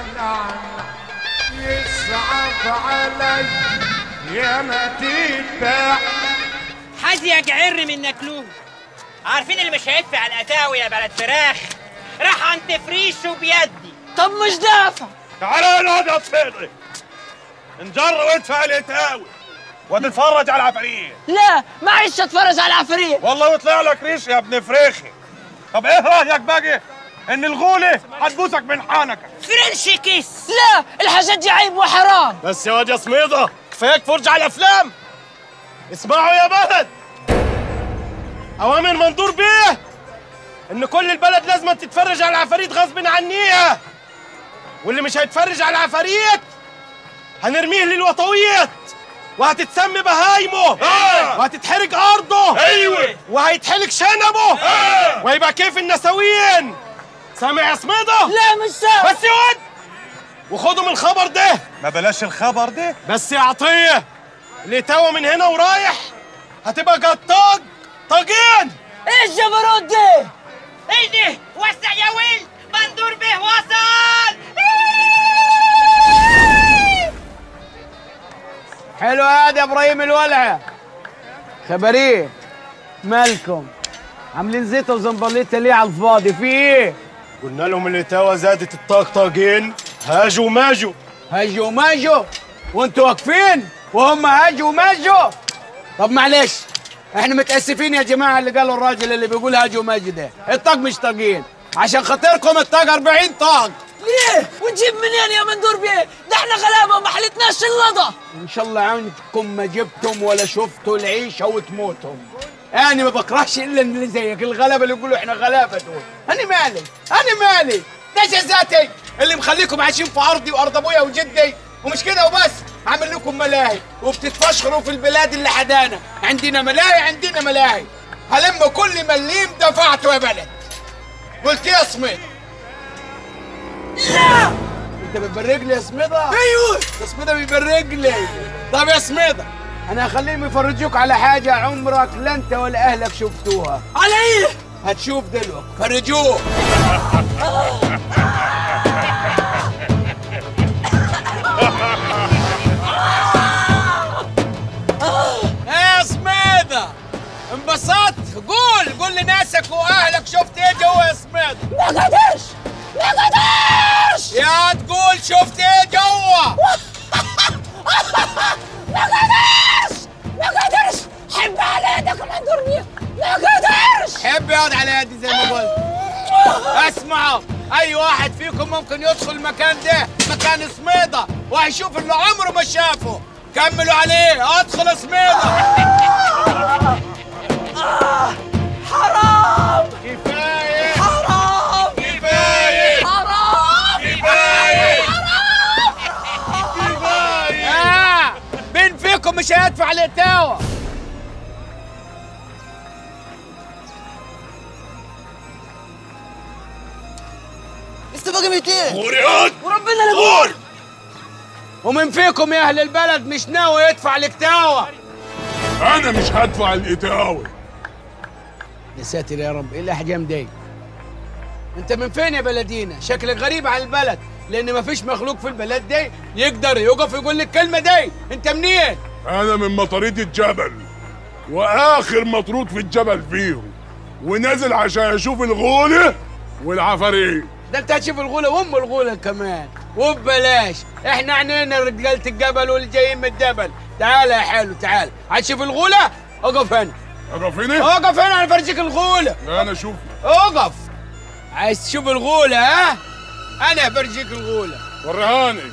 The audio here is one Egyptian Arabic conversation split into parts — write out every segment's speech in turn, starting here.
نعنع يصعب علي يا ما تتباع حد يجعر من نكلوه عارفين اللي مش هيدفع على القتاوي يا بلد فراخ راح عند فريشه بيدي طب مش دافع تعال اقعد يا صفيدي انجر وادفع القتاوي وتتفرج على العفاريت لا معيش اتفرج على العفاريت والله يطلع لك ريش يا ابن فريخي طب ايه رايك بقى ان الغوله هتبوسك من حانك فرنش كيس لا الحاجات دي عيب وحرام بس يا واد يا سميضه كفاياك فرجة على الافلام اسمعوا يا بلد اوامر منظور بيه ان كل البلد لازم تتفرج على العفاريت غصب عنيها واللي مش هيتفرج على العفاريت هنرميه للوطويات وهتتسمي بهايمه وهتتحرق ارضه ايوه وهيتحلق شنبه وهيبقى كيف النسويين سامع يا سميضه لا مش سامع بس يا واد وخدوا من الخبر ده ما بلاش الخبر ده بس يا عطيه اللي توا من هنا ورايح هتبقى جطاج طاجين ايه الجبروت دي ايه ده وسع يا ولد مندور به وصل حلو هذا يا ابراهيم الولعه خبريه مالكم عاملين زيطه وزنبليطه ليه على الفاضي في ايه قلنا لهم اللي توا زادت الطاقطاقين هاجوا ماجوا هاجوا وماجوا وانتوا واقفين وهم هاجوا وماجوا طب معلش احنا متاسفين يا جماعه اللي قالوا الراجل اللي بيقول هاجوا وماجوا ده الطاق مش طاقين عشان خاطركم الطاق 40 طاق ليه ونجيب منين يا مندور بيه ده احنا غلابه ما حلتناش اللضا ان شاء الله عندكم ما جبتم ولا شفتوا العيشه وتموتوا انا ما بكرهش الا اللي زيك الغلابه اللي يقولوا احنا غلابه دول انا مالي انا مالي ده جزاتي اللي مخليكم عايشين في ارضي وارض ابويا وجدي ومش كده وبس عامل لكم ملاهي وبتتفشخروا في البلاد اللي حدانا عندنا ملاهي عندنا ملاهي هلم كل مليم دفعته يا بلد قلت يا سميد لا انت بتبرج لي يا سميدة ايوه يا سميدة بيبرج لي طب يا سميدة انا هخليهم يفرجوك على حاجة عمرك لا انت ولا اهلك شفتوها على ايه هتشوف دلوقتي فرجوه يا سميدة انبسطت قول قول لناسك واهلك شفت ايه جوا يا سميدة ما قدرش ما قدرش يا تقول شفت ايه جوا ما قدرش ما قدرش حب على يدك يا مندور بيه ما قدرش حب يقعد على يدي زي ما قلت اسمعوا اي واحد فيكم ممكن يدخل المكان ده مكان سميضة وهيشوف اللي عمره ما شافه كملوا عليه ادخل سميضة حرام كفاية حرام كفاية حرام كفاية آه مين فيكم مش هيدفع الاتاوة لسه باقي 200 ورياض وربنا لا يقول ومن فيكم يا اهل البلد مش ناوي يدفع الاتاوة انا مش هدفع الاتاوي يا ساتر يا رب ايه الاحجام دي انت من فين يا بلدينا شكلك غريب عن البلد لان مفيش مخلوق في البلد دي يقدر يقف يقول لك الكلمه دي انت منين انا من مطاريد الجبل واخر مطرود في الجبل فيهم ونازل عشان اشوف الغولة والعفاريت ده انت هتشوف الغوله وام الغوله كمان وببلاش احنا عنينا رجاله الجبل واللي جايين من الجبل تعال يا حلو تعال هتشوف الغوله اقف هنا اقف هنا اقف هنا انا فرجيك الغوله انا اشوف اقف عايز تشوف الغوله ها انا برجيك الغوله ورهاني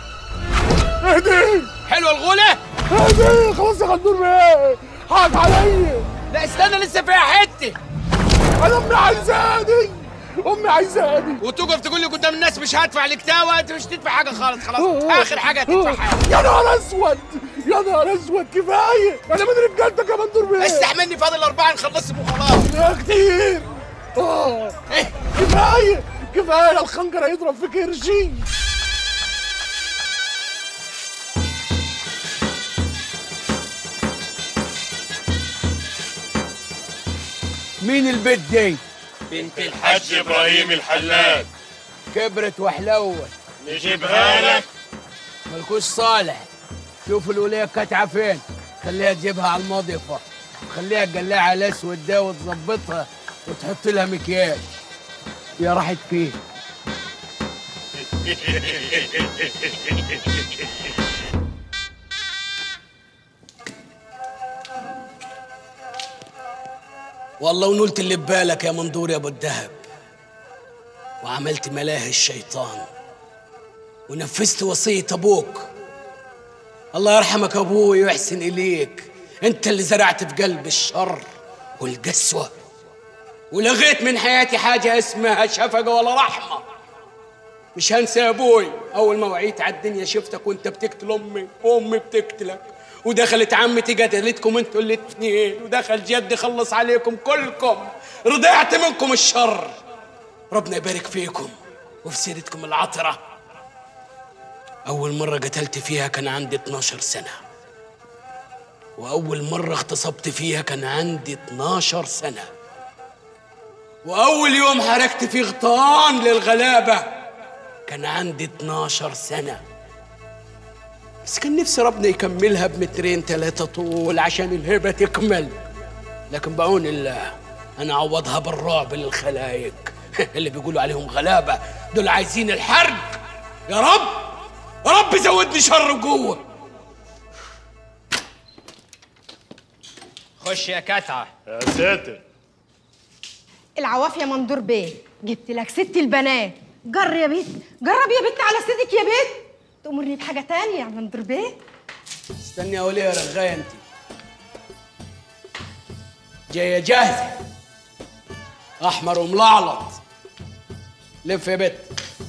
اهدي حلوه الغوله اهدي خلاص يا غندور بيه حاط عليا لا استنى لسه فيها حته انا امي عايزاني امي عايزاني وتقف تقول لي قدام الناس مش هدفع الكتاوه انت مش تدفع حاجه خالص خلاص اخر حاجه هتدفعها يا نهار اسود يا نهار اسود كفايه انا من رجالتك يا غندور بيه استحملني فاضل اربعه نخلصهم وخلاص يا كتير اه إيه؟ كفايه كفايه الخنجر هيضرب في كرشي مين البيت دي بنت الحاج ابراهيم الحلاج كبرت وحلوت نجيبها لك ملكوش صالح شوف الولية كاتعة فين خليها تجيبها على المضيفة خليها تقلعها على الاسود ده وتظبطها وتحط لها مكياج يا راحت فيه والله ونلت اللي ببالك يا منظور يا ابو الدهب وعملت ملاهي الشيطان ونفذت وصية أبوك الله يرحمك أبوي ويحسن إليك أنت اللي زرعت في قلب الشر والقسوة ولغيت من حياتي حاجة اسمها شفقة ولا رحمة مش هنسى يا أبوي أول ما وعيت على الدنيا شفتك وأنت بتقتل أمي وأمي بتقتلك ودخلت عمتي قتلتكم انتوا الاتنين ودخل جدي خلص عليكم كلكم رضعت منكم الشر ربنا يبارك فيكم وفي سيرتكم العطرة أول مرة قتلت فيها كان عندي 12 سنة وأول مرة اغتصبت فيها كان عندي 12 سنة وأول يوم حركت فيه غطان للغلابة كان عندي 12 سنة بس كان نفسي ربنا يكملها بمترين ثلاثة طول عشان الهبة تكمل لكن بعون الله أنا أعوضها بالرعب للخلايق اللي بيقولوا عليهم غلابة دول عايزين الحرق يا رب يا رب زودني شر وقوة خش يا كتعه يا ساتر العواف يا مندور بيه جبت لك ست البنات جر يا بيت جرب يا بت على سيدك يا بيت تأمرني بحاجة تانية يا مندور بيه استني يا وليه يا رغاية أنت جاية جاهزة أحمر وملعلط لف يا بت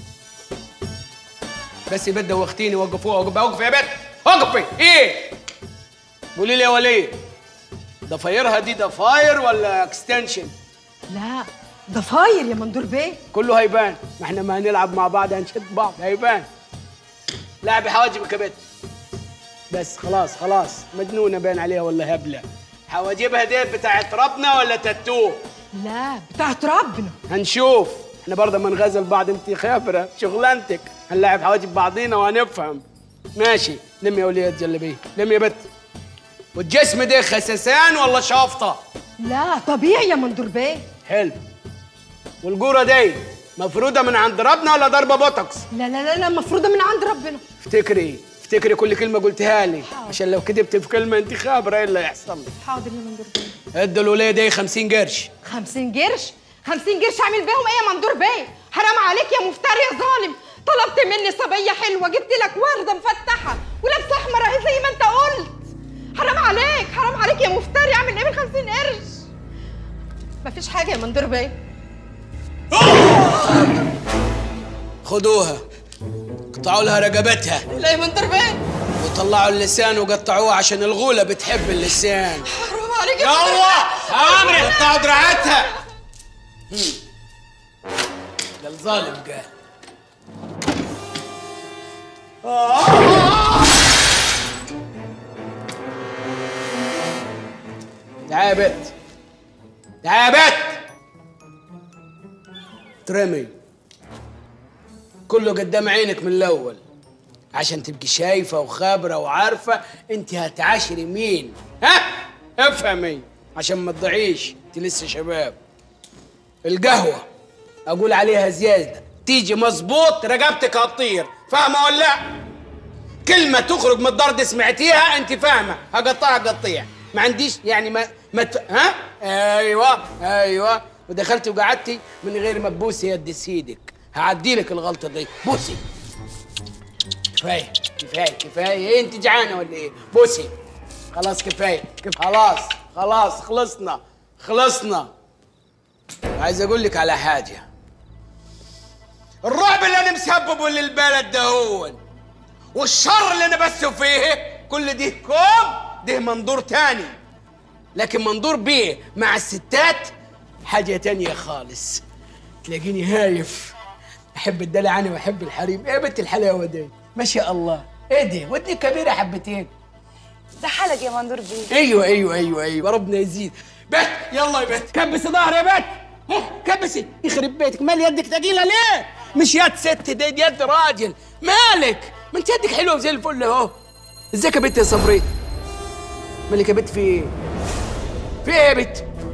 بس يا بت دوختيني وقفوها وقف وقف يا بت وقفي ايه قولي لي يا وليه ضفايرها دي ضفاير ولا اكستنشن لا ضفاير يا مندور بيه كله هيبان ما احنا ما هنلعب مع بعض هنشد بعض هيبان لعبي حواجبك يا بت بس خلاص خلاص مجنونه باين عليها ولا هبله حواجبها ديت بتاعت ربنا ولا تاتو لا بتاعت ربنا هنشوف احنا برضه ما نغازل بعض انت خبره شغلانتك هنلاعب حواجب بعضينا وهنفهم ماشي لم يا وليه جلبيه لم يا بت والجسم ده خسسان ولا شافطه لا طبيعي يا مندور بيه حلو والجوره دي مفروده من عند ربنا ولا ضربه بوتوكس لا لا لا لا مفروضة من عند ربنا افتكري افتكري كل كلمه قلتها لي عشان لو كدبت في كلمه انت خابره ايه اللي هيحصل لك حاضر يا مندور بيه ادوا الوليه دي 50 قرش 50 قرش 50 قرش اعمل بيهم ايه يا مندور بيه حرام عليك يا مفتري يا ظالم طلبت مني صبيه حلوه جبت لك ورده مفتحه ولابسه احمر اهي زي ما انت قلت حرام عليك حرام عليك يا مفتري اعمل ايه بال 50 قرش مفيش حاجه يا مندور بيه خدوها قطعوا لها رقبتها لا يا مندور بيه وطلعوا اللسان وقطعوه عشان الغوله بتحب اللسان حرام عليك يا يلا عمري قطعوا دراعتها ده الظالم قال تعال يا بت تعال يا بت ترمي كله قدام عينك من الاول عشان تبقي شايفه وخابره وعارفه انت هتعاشري مين ها افهمي عشان ما تضيعيش انت لسه شباب القهوه اقول عليها زياده تيجي مظبوط رقبتك هتطير فاهمه ولا لا كلمه تخرج من الضرد سمعتيها انت فاهمه هقطعها قطيع ما عنديش يعني ما ما ت... ها ايوه ايوه ودخلتي وقعدتي من غير ما تبوسي يد سيدك هعدي لك الغلطه دي بوسي كفايه كفايه كفايه إيه انت جعانه ولا ايه بوسي خلاص كفايه كف خلاص خلاص خلصنا خلصنا عايز اقول لك على حاجه الرعب اللي انا مسببه للبلد ده هو والشر اللي انا بسه فيه كل ده كوم ده منظور تاني لكن منظور بيه مع الستات حاجه تانية خالص تلاقيني هايف احب الدلع انا واحب الحريم ايه بنت الحلاوه دي ما شاء الله ايه دي ودي كبيره حبتين ده حلق يا مندور بيه ايوه ايوه ايوه ايوه ربنا يزيد بت يلا يا بت كبس ظهر يا بت ها كبسي يخرب بيتك مال يدك ثقيله ليه مش يد ست دي يد راجل مالك ما انت يدك حلوه زي الفل اهو ازيك يا بنت يا صبري مالك يا بنت في ايه في ايه يا بنت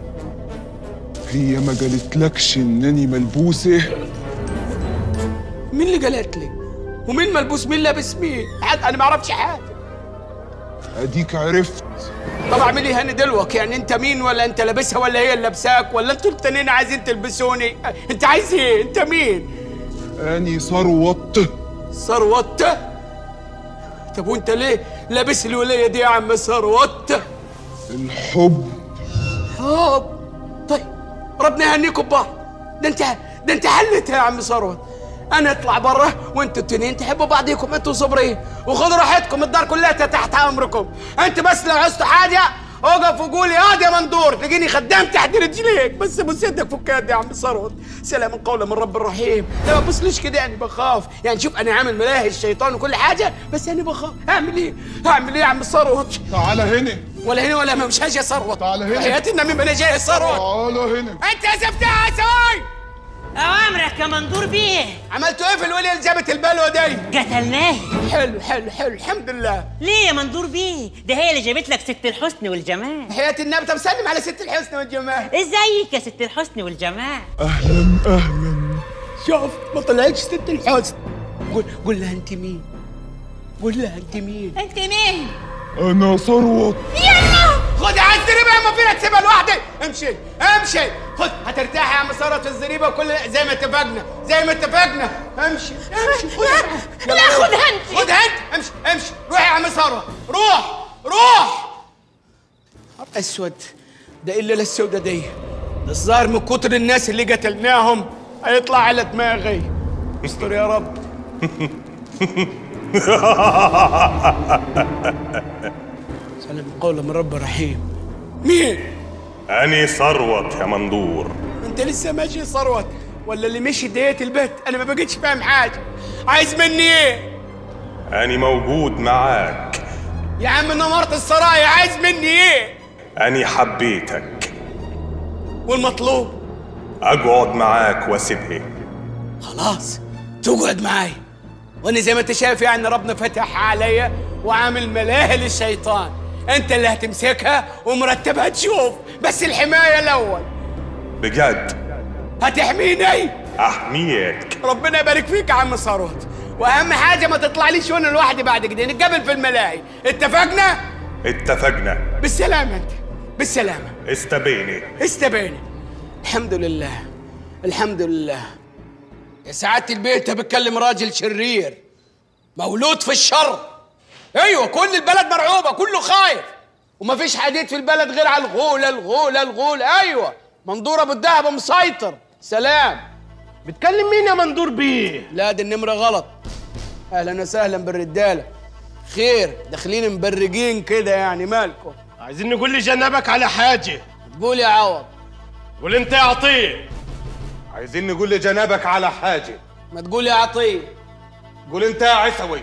هي ما قالتلكش انني ملبوسه مين اللي قالت لي ومين ملبوس مين لابس مين حد انا ما اعرفش حاجه اديك عرفت طب اعملي هاني دلوك يعني انت مين ولا انت لابسها ولا هي اللي لابساك ولا انتوا التانيين عايزين تلبسوني انت عايز ايه انت مين اني ثروت ثروت طب وانت ليه لابس الولايه دي يا عم ثروت الحب حب طيب ربنا يهنيكم ببعض ده انت ده انت حلت يا عم ثروت انا اطلع بره وانتوا التنين تحبوا بعضيكم انتوا صبرين وخدوا راحتكم الدار كلها تحت امركم انت بس لو عوزتوا حاجه اقف وقول يا واد يا مندور تلاقيني خدام تحت رجليك بس ابوس يدك فك يدي يا عم ثروت سلام قولا من رب الرحيم لا ما تبصليش كده يعني بخاف يعني شوف انا عامل ملاهي الشيطان وكل حاجه بس انا بخاف اعمل ايه اعمل ايه يا عم ثروت تعال هنا ولا هنا ولا ما مش هاجي ثروت تعال هنا. حياتي النبي ما انا جاي ثروت تعال هنا انت يا زفتها سوي اوامرك يا مندور بيه عملتوا ايه في الوليه اللي جابت البلوه دي قتلناه حلو حلو حلو الحمد لله ليه يا مندور بيه ده هي اللي جابت لك ست الحسن والجمال حياة النبي طب سلم على ست الحسن والجمال ازيك يا ست الحسن والجمال اهلا اهلا شوف ما طلعتش ست الحسن قول قول لها انت مين قول لها انت مين انت مين انا ثروت خد على الزريبه يا ما فينا تسيبها لوحدي امشي امشي خد هترتاحي يا عم ثروت في الزريبه وكل زي ما اتفقنا زي ما اتفقنا امشي امشي خد لا خدها انت خدها انت امشي امشي روح يا عم ثروت روح روح نهار اسود ده الا السودة دي ده الظاهر من كتر الناس اللي قتلناهم هيطلع على دماغي استر يا رب سلام قولا من رب رحيم مين أني ثروت يا مندور انت لسه ماشي ثروت ولا اللي مشي ديت البيت انا ما بقتش فاهم حاجه عايز مني ايه أني موجود معاك يا عم نمرت السرايا عايز مني ايه أني حبيتك والمطلوب أقعد معاك واسيبها خلاص تقعد معاي وانا زي ما انت شايف يعني ربنا فتح عليا وعامل ملاهي للشيطان انت اللي هتمسكها ومرتبها تشوف بس الحمايه الاول بجد هتحميني أحميك ربنا يبارك فيك يا عم ثروت واهم حاجه ما تطلعليش وانا لوحدي بعد كده نتقابل في الملاهي اتفقنا اتفقنا بالسلامه انت بالسلامه استبيني استبيني الحمد لله الحمد لله يا سعادة البيت بتكلم راجل شرير مولود في الشر ايوه كل البلد مرعوبة كله خايف وما فيش حديد في البلد غير على الغولة الغولة الغولة ايوه منظور ابو الدهب مسيطر سلام بتكلم مين يا مندور بيه لا دي النمرة غلط اهلا وسهلا بالرجالة خير داخلين مبرجين كده يعني مالكم عايزين نقول لي جنبك على حاجه تقول يا عوض قول انت يا عطيه عايزين نقول لجنابك على حاجة ما تقول يا عطيه قول انت يا عسوي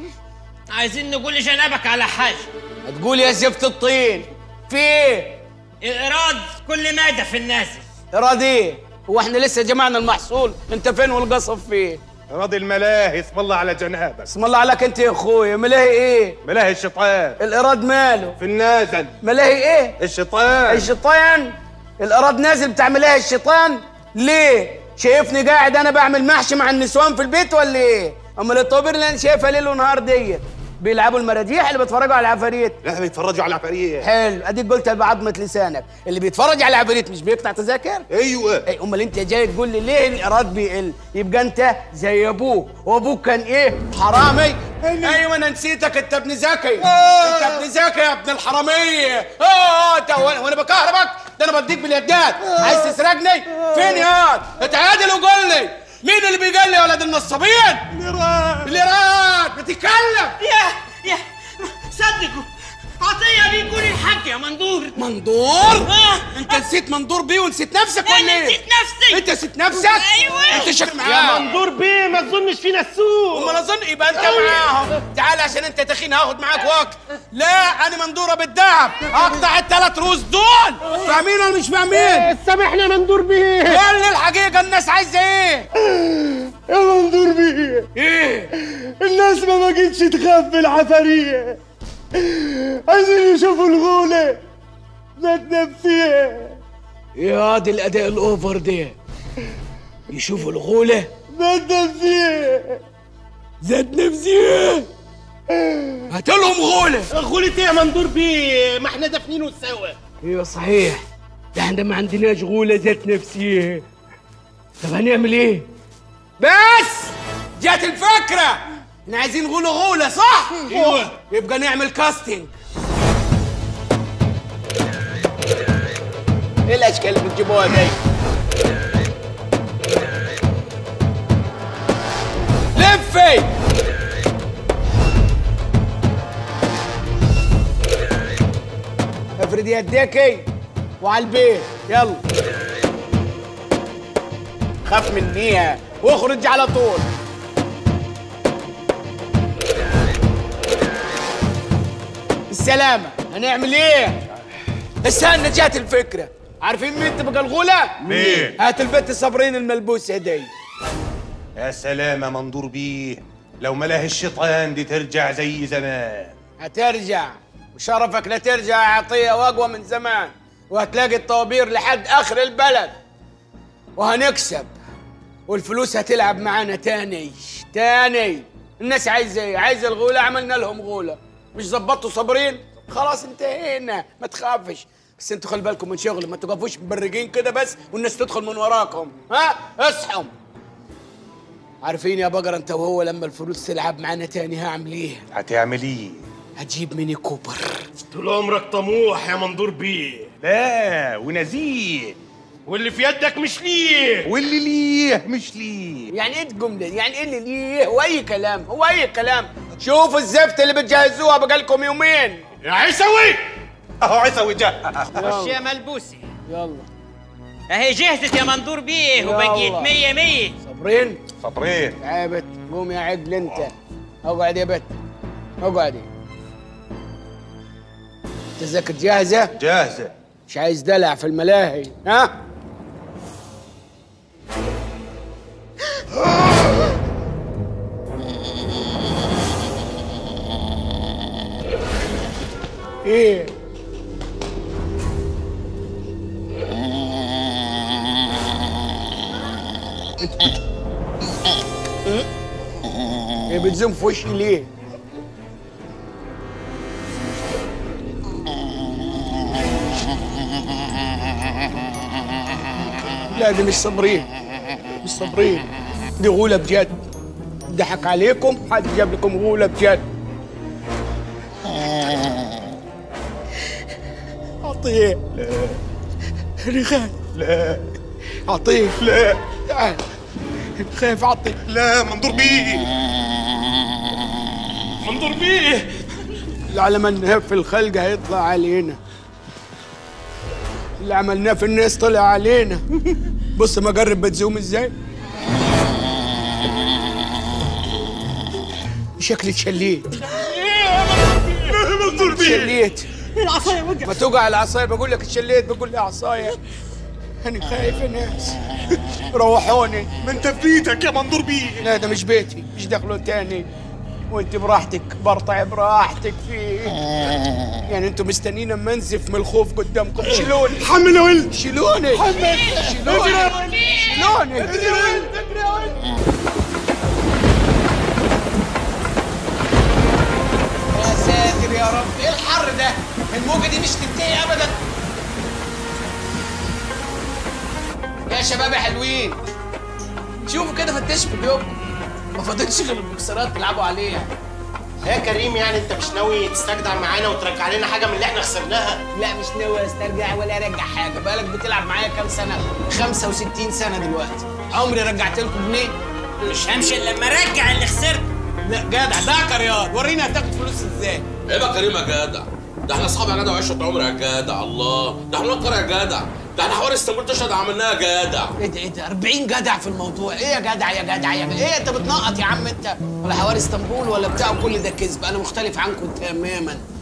عايزين نقول لجنابك على حاجه ما تقول يا زفت الطين في ايه ايراد كل مادة في النازل راضي ايه هو احنا لسه جمعنا المحصول انت فين والقصب فين راضي الملاهي اسم الله على جنابك اسم الله عليك انت يا اخويا ملاهي ايه ملاهي الشيطان الاراد ماله في النازل ملاهي ايه الشيطان الشيطان الاراد نازل بتاع ملاهي الشيطان ليه شايفني قاعد انا بعمل محشي مع النسوان في البيت ولا ايه امال الطوابير اللي انا شايفها ليل ونهار دي بيلعبوا المراجيح اللي بيتفرجوا على العفاريت لا بيتفرجوا على العفاريت حلو اديك قلت بعظمه لسانك اللي بيتفرج على العفاريت مش بيقطع تذاكر ايوه اي امال انت جاي تقول لي ليه الايراد بيقل يبقى انت زي ابوك وابوك كان ايه حرامي ايوه انا نسيتك انت ابن زكي انت ابن زكي يا ابن الحراميه اه انت وانا وأنا بكهربك ده انا بديك باليدات عايز تسرقني فين يا اتعادل وقول لي مين اللي بيقال لي يا ولد النصابين الايراد الايراد بتتكلم يا يا صدقوا عطية بيقول الحاج يا مندور مندور آه. انت نسيت مندور بيه ونسيت نفسك ولا انا ايه نسيت نفسي انت نسيت نفسك أيوة. انت شك يا معاه مندور بيه ما تظنش فينا السوق امال اظن يبقى انت معاهم تعال عشان انت تخين هاخد معاك وقت لا انا مندوره بالذهب اقطع الثلاث روس دول فاهمين ولا مش فاهمين سامحنا يا مندور بيه قول لي الحقيقه الناس عايزه ايه يا مندور بيه ايه الناس ما بقتش تخاف من العفارية عايزين يشوفوا الغولة ذات نفسية ايه هذا الاداء الاوفر ده يشوفوا الغوله ذات نفسية ذات نفسيه هاتلهم غوله غولة ايه يا مندور بيه ما احنا دافنينه سوا ايوه صحيح ده احنا ما عندناش غوله ذات نفسيه طب هنعمل ايه بس جات الفكره احنا عايزين غوله غوله صح ايوه يبقى نعمل كاستنج ايه الاشكال اللي بتجيبوها دي لفي افرد يديكي وعلى البيت يلا خاف منيها واخرج على طول السلامة هنعمل ايه؟ استنى جات الفكرة عارفين مين تبقى الغولة؟ مين؟ هات البت صابرين الملبوسة دي يا سلام يا منظور بيه لو ملاه الشيطان دي ترجع زي زمان هترجع وشرفك لا ترجع يا عطية واقوى من زمان وهتلاقي الطوابير لحد اخر البلد وهنكسب والفلوس هتلعب معانا تاني تاني الناس عايزه ايه عايزه الغوله عملنا لهم غوله مش ظبطوا صابرين خلاص انتهينا ما تخافش بس انتوا خلي بالكم من شغل ما تقفوش مبرقين كده بس والناس تدخل من وراكم ها اصحوا عارفين يا بقر انت وهو لما الفلوس تلعب معانا تاني هعمل ايه هتعمل ايه؟ هجيب ميني كوبر طول عمرك طموح يا مندور بيه لا ونزيه واللي في يدك مش ليه واللي ليه مش ليه يعني ايه الجمله يعني ايه اللي ليه هو اي كلام هو اي كلام شوفوا الزفت اللي بتجهزوها بقالكم يومين يا عيسوي اهو عيسوي جه خش يا ملبوسي يلا اهي جهزت يا مندور بيه وبقيت يلا. مية مية صابرين صبرين يا بت قوم يا عدل انت اقعد يا بت اقعدي التذاكر جاهزه جاهزة مش عايز دلع في الملاهي ها ايه ايه بتزوم في وشي ليه؟ لا دي مش صابرين مش صابرين دي غولة بجد ضحك عليكم حد جاب لكم غولة بجد عطيه لا انا خايف لا عطيه لا تعال أنا خايف عطيه لا منظور بيه مندور بيه اللي عملناه في الخلق هيطلع علينا اللي عملناه في الناس طلع علينا بص ما جرب بتزوم ازاي شكلي اتشليت مندور بيه اتشليت ما توقع العصايه بقول لك اتشليت بقول لي عصايه انا خايف يا ناس روحوني ما انت في بيتك يا منظور بيه لا ده مش بيتي مش دخله تاني وانت براحتك برطع براحتك فيه يعني انتوا مستنيين اما انزف من الخوف قدامكم شيلوني حمل يا ولد شيلوني شيلوني شيلوني يا ساتر يا رب ايه الحر ده الموجه دي مش تنتهي ابدا يا شباب يا حلوين شوفوا كده فتشوا في اليوم ما فاضلش غير البوكسرات تلعبوا عليها يا كريم يعني انت مش ناوي تستجدع معانا وترجع لنا حاجه من اللي احنا خسرناها لا مش ناوي استرجع ولا ارجع حاجه بالك بتلعب معايا كام سنه 65 سنه دلوقتي عمري رجعت لكم جنيه مش همشي الا لما ارجع اللي خسرته لا جدع ده كريار وريني هتاخد فلوس ازاي عيب يا كريم يا جدع ده احنا اصحاب يا جدع وعشره عمر يا جدع الله ده احنا نكر يا جدع ده احنا حوار اسطنبول تشهد عملناه يا جدع ايه ده ايه ده 40 جدع في الموضوع ايه يا جدع يا جدع يا جدع ايه انت بتنقط يا عم انت ولا حوار اسطنبول ولا بتاع كل ده كذب انا مختلف عنكم تماما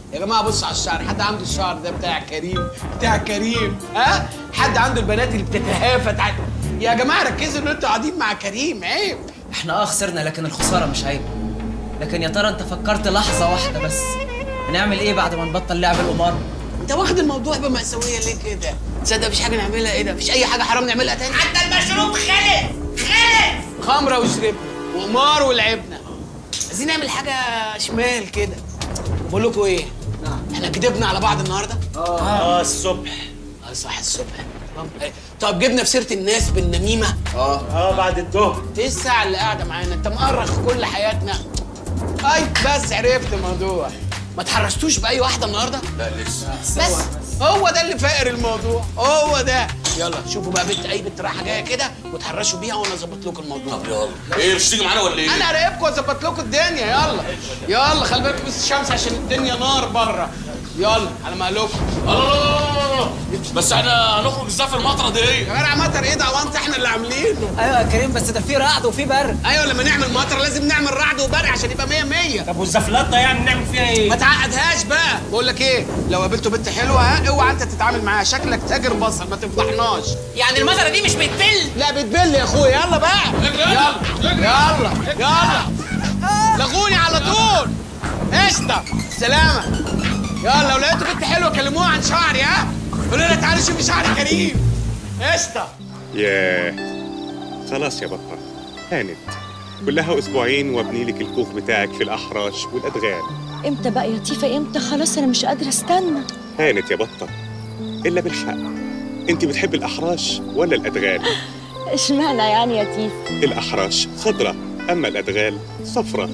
يا جماعه بصوا على الشعر حد عنده الشعر ده بتاع كريم بتاع كريم ها حد عنده البنات اللي بتتهافت عن... يا جماعه ركزوا ان انتوا قاعدين مع كريم عيب احنا اه خسرنا لكن الخساره مش عيب لكن يا ترى انت فكرت لحظه واحده بس هنعمل ايه بعد ما نبطل لعب القمار انت واخد الموضوع بمأساوية ليه كده تصدق مفيش حاجه نعملها ايه ده مفيش اي حاجه حرام نعملها تاني حتى المشروب خلص خلص خمره وشربنا وقمار ولعبنا عايزين نعمل حاجه شمال كده بقول لكم ايه احنا كدبنا على بعض النهارده اه الصبح اه صح الصبح طب- طب جبنا في سيره الناس بالنميمه اه بعد الظهر ايه الساعه اللي قاعده معانا انت مؤرخ كل حياتنا اي بس عرفت الموضوع ما تحرشتوش باي واحده النهارده لا لسه بس هو ده اللي فاقر الموضوع هو ده يلا شوفوا بقى بنت اي بنت رايحه جايه كده وتحرشوا بيها وانا اظبط لكم الموضوع طب يلا ايه مش تيجي معانا ولا ايه؟ انا هراقبكم واظبط لكم الدنيا يلا يلا خلي بالكم بس الشمس عشان الدنيا نار بره يلا على مهلكم الله الله الله الله. بس احنا هنخرج ازاي في المطره دي؟ يا جدع مطر ايه ده وانت احنا اللي عاملينه ايوه يا كريم بس ده في رعد وفي برد ايوه لما نعمل مطر لازم نعمل رعد وبرق عشان يبقى 100 100 طب والزفلات ده يعني نعمل فيها ايه؟ ما تعقدهاش بقى بقول لك ايه لو قابلتوا بنت حلوه ها اوعى انت تتعامل معاها شكلك تاجر بصل ما تفضحناش يعني المطره دي مش بتبل لا بتبل يا اخويا يلا بقى يلا يلا يلا لغوني على طول قشطه سلامه يلا لو لقيتوا بنت حلوه كلموها عن شعري ها قولوا لها تعالي شوفي شعر كريم قشطه ياه خلاص يا بطة هانت كلها اسبوعين وابني لك الكوخ بتاعك في الاحراش والادغال امتى بقى يا لطيفة امتى خلاص انا مش قادرة استنى هانت يا بطة الا بالحق انت بتحب الاحراش ولا الادغال اشمعنى يعني يا تيف الاحراش خضرة اما الادغال صفرة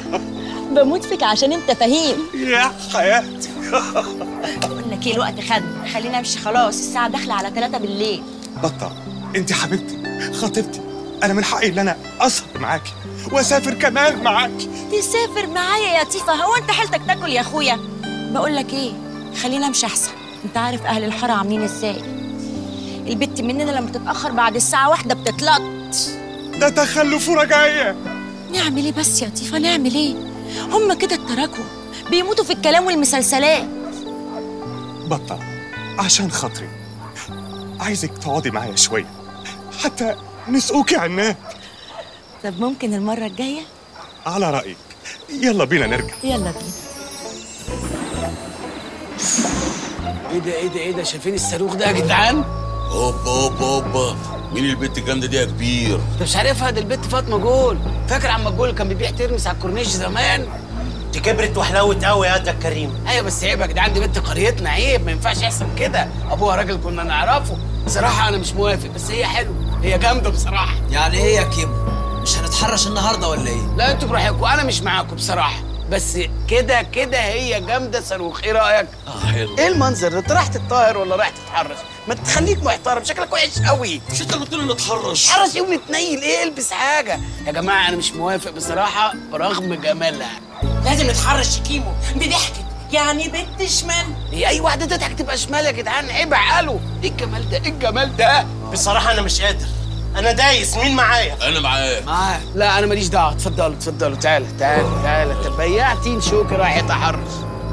بموت فيك عشان انت فهيم يا حياتي بقول لك ايه الوقت خد خلينا امشي خلاص الساعة داخلة على 3 بالليل بطة انت حبيبتي خطيبتي انا من حقي ان انا اسهر معاكي واسافر كمان معاكي تسافر معايا يا تيفا هو انت حيلتك تاكل يا اخويا بقول لك ايه خلينا امشي احسن انت عارف اهل الحاره عاملين ازاي البت مننا لما تتاخر بعد الساعه واحدة بتتلط ده تخلف ورجعية نعمل ايه بس يا تيفا نعمل ايه هم كده اتركوا بيموتوا في الكلام والمسلسلات بطة عشان خاطري عايزك تقعدي معايا شوية حتى نسقوكي عناب طب ممكن المره الجايه على رأيك يلا بينا نرجع يلا بينا ايه ده ايه ده ايه ده شايفين الصاروخ ده يا جدعان هوبا هوبا هوبا مين البنت الجامده دي يا كبير؟ انت مش عارفها دي البت فاطمه جول فاكر عم جول كان بيبيع ترمس على الكورنيش زمان دي كبرت وحلوت قوي يا ده كريم ايوه بس عيب يا جدعان دي بنت قريتنا عيب ما ينفعش يحصل كده ابوها راجل كنا نعرفه بصراحه انا مش موافق بس هي حلوه هي جامده بصراحه يعني ايه يا كيمو مش هنتحرش النهارده ولا ايه لا انتوا براحتكم انا مش معاكم بصراحه بس كده كده هي جامده صاروخ ايه رايك اه حلو ايه المنظر ده انت رايح تتطاهر ولا رايح تتحرش ما تخليك محترم شكلك وحش قوي مش انت اللي قلت لي نتحرش حرش يوم نتنيل ايه البس حاجه يا جماعه انا مش موافق بصراحه رغم جمالها لازم نتحرش كيمو دي ضحكت يعني بنت شمال هي اي واحده تضحك تبقى شمال يا جدعان عيب عقله ايه الجمال ده ايه الجمال ده بصراحه انا مش قادر انا دايس مين معايا انا معاك معاه لا انا ماليش دعوه اتفضلوا اتفضلوا تعالى تعالى تعالى انت بياعتين شوكي رايح يتحرش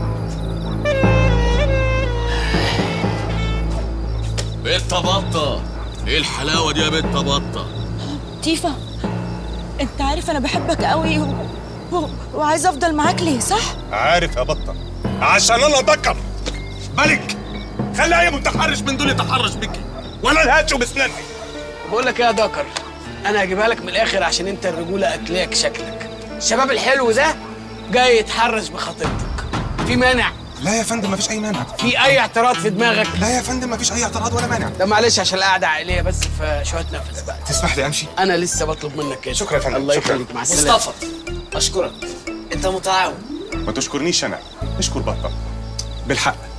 بنت بطه ايه الحلاوه دي يا بنت بطه؟ تيفا انت عارف انا بحبك قوي و... و... وعايزه افضل معاك ليه صح عارف يا بطة عشان انا ذكر ملك خلي اي متحرش من دول يتحرش بيكي وانا الهاتشو بسناني بقول لك ايه يا دكر انا هجيبها لك من الاخر عشان انت الرجوله اكلاك شكلك الشباب الحلو ده جاي يتحرش بخطيبتك في مانع لا يا فندم مفيش اي مانع في اي اعتراض في دماغك لا يا فندم مفيش اي اعتراض ولا مانع ده معلش عشان القعده عائليه بس فشويه نفس بقى تسمح لي امشي انا لسه بطلب منك كده شكرا يا فندم، الله شكرا. يخليك مع السلامه مصطفى اشكرك انت متعاون ما تشكرنيش انا اشكر بطة بالحق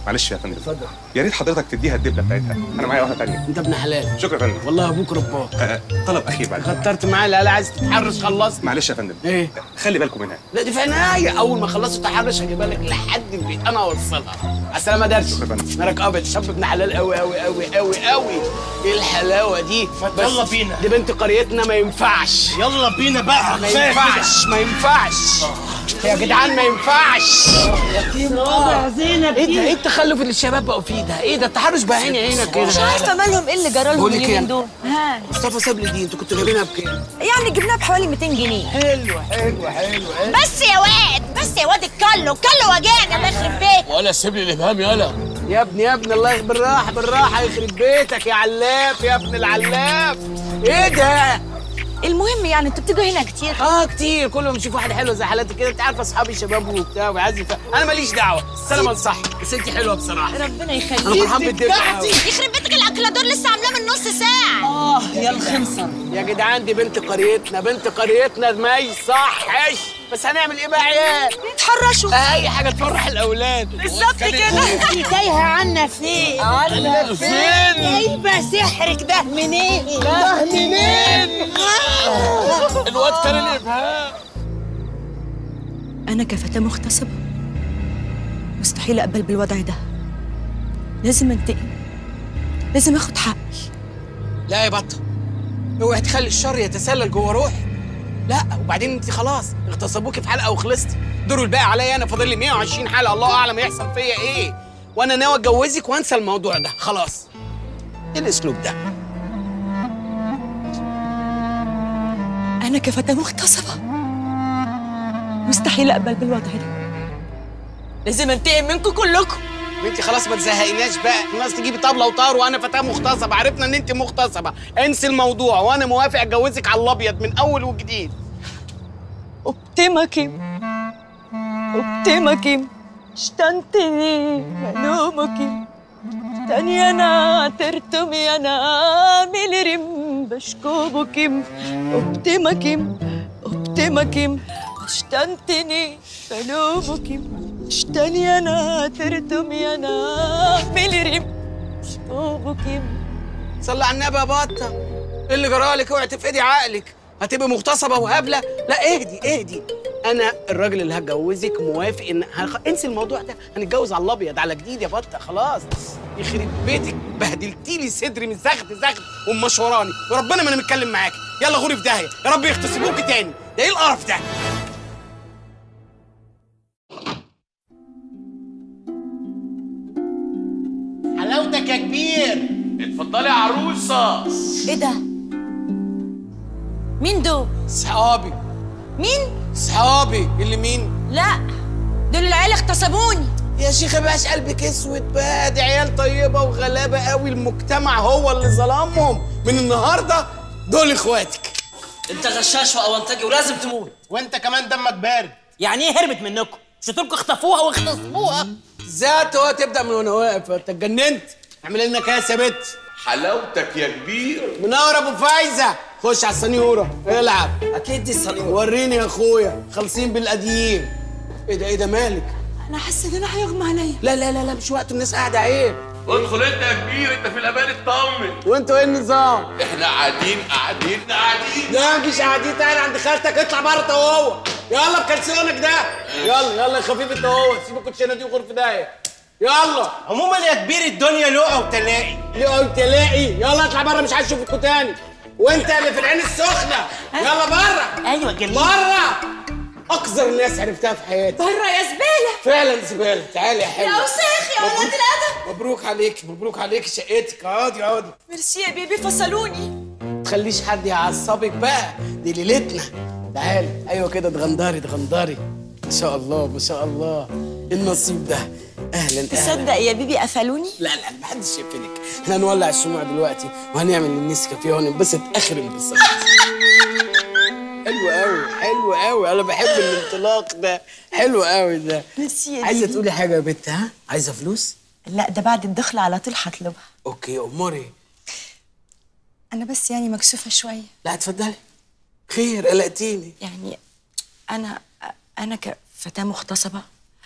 معلش يا فندم اتفضل يا ريت حضرتك تديها الدبله بتاعتها انا معايا واحده ثانيه انت ابن حلال شكرا يا فندم والله ابوك رباك آه، طلب اخير بعد كترت معايا لا لا عايز تتحرش خلصني معلش يا فندم ايه خلي بالكم منها لا دي في عناية اول ما خلصوا تحرش هجيبها لك لحد البيت انا اوصلها على السلامه درش مالك ابيض شاب ابن حلال قوي قوي قوي قوي قوي ايه الحلاوه دي بس يلا بينا. دي بنت قريتنا ما ينفعش يلا بينا بقى ما كفاية ينفعش ما ينفعش يا جدعان ما ينفعش زينب ايه ده ايه التخلف اللي الشباب بقوا فيه ده ايه ده التحرش بقى عيني عينك كده مش عارفه مالهم ايه اللي جرى لهم بقول لك اليومين ايه دول ها مصطفى ساب لي دي انتوا كنتوا جايبينها بكام يعني جبناها بحوالي 200 جنيه حلو حلو حلو بس يا واد بس يا واد الكلو كلو وجعنا الله يخرب بيتك ولا سيب لي الابهام يالا يا ابني يا ابني الله بالراحه بالراحه يخرب بيتك يا علاف يا ابن العلاف ايه ده المهم يعني انتوا بتيجوا هنا كتير اه كتير كل ما اشوف واحده حلوه زي حالاتي كده انت عارفه اصحابي شباب وبتاع وعايز يف- انا ماليش دعوه السلامه لصح بس انت حلوه بصراحه ربنا يخليك انا فرحان بالدنيا قوي. يخرب بيتك الاكلادور لسه عاملاه من نص ساعه اه يا الخنصر يا جدعان دي بنت قريتنا بنت قريتنا ما يصحش بس هنعمل ايه بقى يا عيال تحرشوا اي حاجه تفرح الاولاد بالظبط كده تايهه عنا فين عنا فين جايبه سحرك ده منين ده منين الواد كان الابهام انا كفتاه مغتصبه مستحيل اقبل بالوضع ده لازم انتقم لازم اخد حقي لا يا بطه اوعي تخلي الشر يتسلل جوه روحي لا وبعدين انت خلاص اغتصبوكي في حلقه وخلصتي دور الباقي عليا انا فاضل لي 120 حلقه الله اعلم يحصل فيا ايه وانا ناوي اتجوزك وانسى الموضوع ده خلاص ايه الاسلوب ده انا كفتاه مغتصبه مستحيل اقبل بالوضع ده لازم انتقم منكم كلكم انت خلاص ما تزهقيناش بقى الناس تجيبي طبله وطار وانا فتاه مغتصبه عرفنا ان انت مغتصبه انسي الموضوع وانا موافق اتجوزك على الابيض من اول وجديد ابتمكم ابتمكم اشتنتني ملومكم تاني انا ترتمي انا ملرم بشكوبكم ابتمكم ابتمكم اشتنتني ملومكم اشتني انا ترتمي انا ملرم بشكوبكم صلي على النبي يا بطه ايه اللي جرالك اوعي تفقدي عقلك هتبقي مغتصبه وهبله لا اهدي اهدي انا الراجل اللي هتجوزك موافق ان هنخ... انسي الموضوع ده هنتجوز على الابيض على جديد يا بطه خلاص يخرب بيتك بهدلتي لي صدري من زغد زغد ومشوراني وربنا ما انا متكلم معاكي يلا غوري في داهيه يا رب يغتصبوكي تاني ده ايه القرف ده حلاوتك يا كبير اتفضلي يا عروسه ايه ده مين دول صحابي مين صحابي اللي مين لا دول العيال اغتصبوني يا شيخه بقاش قلبك اسود بقى دي عيال طيبه وغلابه قوي المجتمع هو اللي ظلمهم من النهارده دول اخواتك انت غشاش واونطجي ولازم تموت وانت كمان دمك بارد يعني ايه هربت منكم مش قلتلكوا اخطفوها واغتصبوها ذاته تبدا من وانا واقف انت اتجننت اعمل لنا كاس يا بت حلاوتك يا كبير منور ابو فايزه خش على السنيوره العب اكيد دي الصليب وريني يا اخويا خالصين بالقديم ايه ده ايه ده مالك انا حاسه ان انا هيغمى عليا لا لا لا لا مش وقت الناس قاعده عيب ادخل انت يا كبير انت في الامان اطمن وانتوا ايه النظام احنا قاعدين قاعدين قاعدين لا مفيش قاعدين تعالى عند خالتك اطلع بره انت وهو يلا بكلسونك ده يلا يلا يا خفيف انت وهو سيب الكوتشينه دي وغرف داهيه يلا عموما يا كبير الدنيا لقا وتلاقي ليه قلت تلاقي يلا اطلع بره مش عايز اشوفكوا تاني وانت اللي في العين السخنه يلا بره ايوه جميل بره اقذر الناس عرفتها في حياتي بره يا زباله فعلا زباله تعالي يا حلوه يا وساخ يا ولاد الادب مبروك عليك مبروك عليك شقتك اقعدي اقعدي ميرسي يا بيبي فصلوني تخليش حد يعصبك بقى دي ليلتنا تعالي ايوه كده اتغندري اتغندري ما شاء الله ما شاء الله إيه النصيب ده اهلا اهلا تصدق يا بيبي قفلوني لا لا محدش شايفينك احنا هنولع الشموع دلوقتي وهنعمل النسكافيه وهننبسط اخر انبساط حلو قوي حلو قوي انا بحب الانطلاق ده حلو قوي ده ميرسي يا عايزه بيبي تقولي حاجه يا بت ها عايزه فلوس لا ده بعد الدخل على طول هطلبها اوكي اموري انا بس يعني مكسوفه شويه لا اتفضلي خير قلقتيني يعني انا انا كفتاه مغتصبه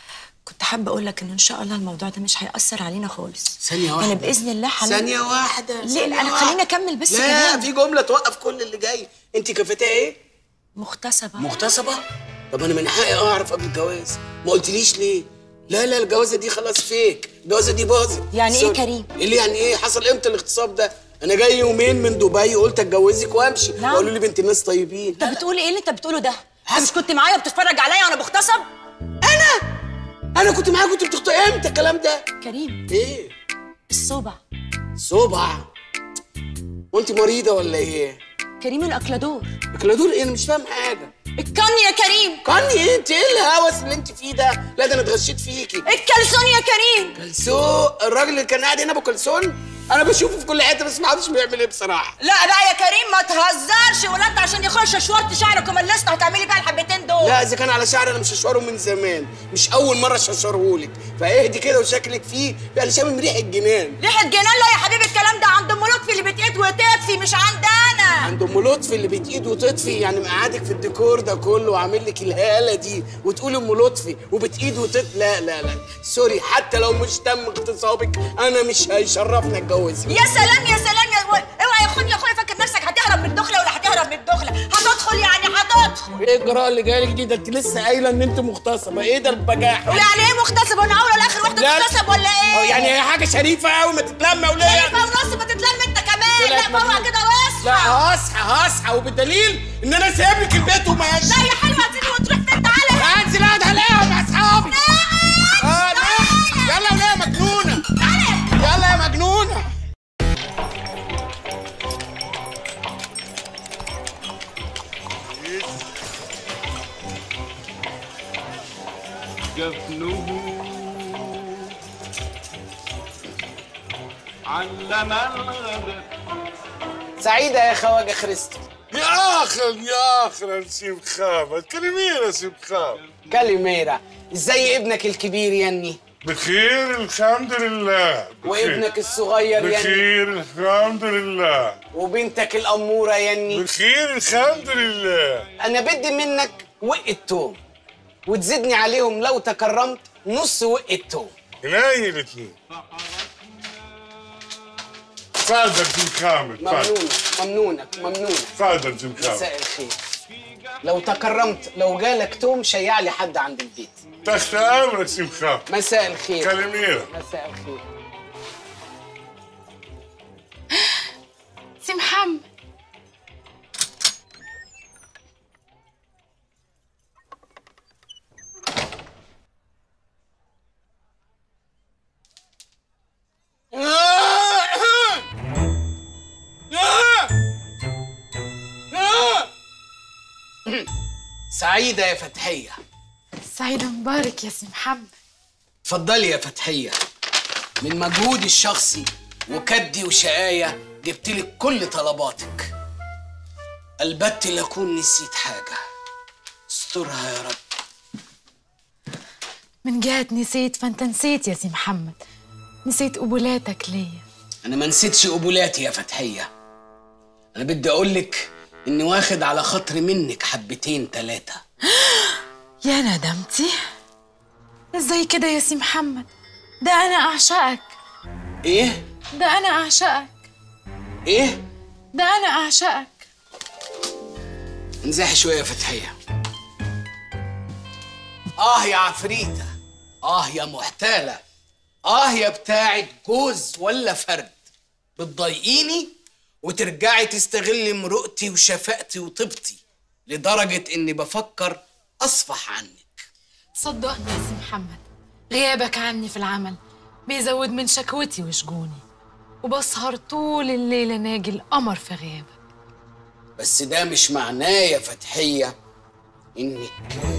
كنت حابه اقول لك ان ان شاء الله الموضوع ده مش هيأثر علينا خالص ثانية واحدة يعني باذن الله حل... ثانية واحدة ليه ثانية انا واحدة. خليني اكمل بس لا كمان. في جملة توقف كل اللي جاي انت كفتها ايه؟ مغتصبه مغتصبة؟ طب انا من حقي اعرف قبل الجواز ما قلتليش ليه؟ لا لا الجوازة دي خلاص فيك الجوازة دي باظت يعني إيه سوري. كريم؟ ايه اللي يعني ايه حصل امتى الاغتصاب ده؟ انا جاي يومين من دبي قلت اتجوزك وامشي نعم. وقالوا لي بنت الناس طيبين انت بتقول ايه اللي انت بتقوله ده انت مش كنت معايا وبتتفرج عليا وانا بغتصب انا كنت معاك كنت بتخطئ امتى الكلام ده؟ كريم ايه؟ الصوبع صبع وانت مريضة ولا ايه؟ كريم الاكلادور اكلادور ايه انا مش فاهم حاجة الكن يا كريم كاني ايه انت ايه الهوس اللي انت فيه ده؟ لا ده انا اتغشيت فيكي الكلسون يا كريم كلسون الراجل اللي كان قاعد هنا ابو كلسون انا بشوفه في كل حته بس ما اعرفش بيعمل ايه بصراحه لا بقى يا كريم ما تهزرش ولا انت عشان يخش شوارت شعرك وملسته هتعملي بقى الحبتين دول لا اذا كان على شعري انا مش هشوره من زمان مش اول مره اششرهولك فاهدي كده وشكلك فيه يعني شامم ريحه جنان ريحه جنان لا يا حبيبي الكلام ده عند ام لطفي اللي بتقيد وتطفي مش عند انا عند ام لطفي اللي بتقيد وتطفي يعني مقعدك في الديكور ده كله وعامل لك الهاله دي وتقول ام لطفي وبتقيد وتطفي لا لا لا سوري حتى لو مش تم اغتصابك انا مش هيشرفني اتجوزك يا سلام يا سلام يا اوعى يا اخويا يا اخويا فاكر نفسك هتهرب من الدخله ولا هتهرب من الدخله هتدخل يعني هتدخل ايه الجراءه اللي جايلك دي ده انت لسه قايله ان انت مغتصبه ايه ده البجاحه ويعني ايه مغتصب وانا اول ولا اخر واحده لا. تغتصب ولا اه ايه يعني هي حاجه شريفه قوي ما تتلم ولا شايف ونص ما تتلم انت كمان طلعت لا فوق مجنون. كده واصحى لا هصحى هصحى وبالدليل ان انا سايب لك البيت وماشي لا يا حلوه هتسيبي وتروح فين تعالى انزل اقعد هلاقيها مع اصحابي اه لا يلا ولا يا مجنونه يلا يا مجنونه جفنه علم الغدر سعيده يا خواجه خريستو يا اخي يا اخي نسيب خامة كلمين نسيب خامة كاليميرا ازاي ابنك الكبير يني بخير الحمد لله بخير. وابنك الصغير يني بخير الحمد لله وبنتك الاموره يني بخير الحمد لله انا بدي منك وقة توم وتزيدني عليهم لو تكرمت نص وقة توم هناي الاثنين تفضل جيم كامل تفضل ممنونك ممنونك ممنونك تفضل جيم كامل مساء الخير لو تكرمت لو جالك توم شيع لي حد عند البيت تحت امرك سيم خام مساء الخير كلميرة مساء الخير سي محمد سعيدة يا فتحية سعيدة مبارك يا سي محمد اتفضلي يا فتحية من مجهودي الشخصي وكدي وشقاية جبتلك كل طلباتك البت لأكون نسيت حاجة استرها يا رب من جهة نسيت فانت نسيت يا سي محمد نسيت قبولاتك ليا أنا ما نسيتش قبولاتي يا فتحية أنا بدي أقولك إني واخد على خاطري منك حبتين تلاتة يا ندمتي ازاي كده يا سي محمد ده انا اعشقك إيه؟ ده انا اعشقك إيه؟ ده انا اعشقك انزاحي شوية يا فتحية آه يا عفريتة آه يا محتالة آه يا بتاعة جوز ولا فرد بتضايقيني وترجعي تستغلي مرؤتي وشفقتي وطيبتي لدرجة إني بفكر أصفح عنك صدقني يا سي محمد غيابك عني في العمل بيزود من شكوتي وشجوني وبسهر طول الليل ناجي القمر في غيابك بس ده مش معناه يا فتحية إنك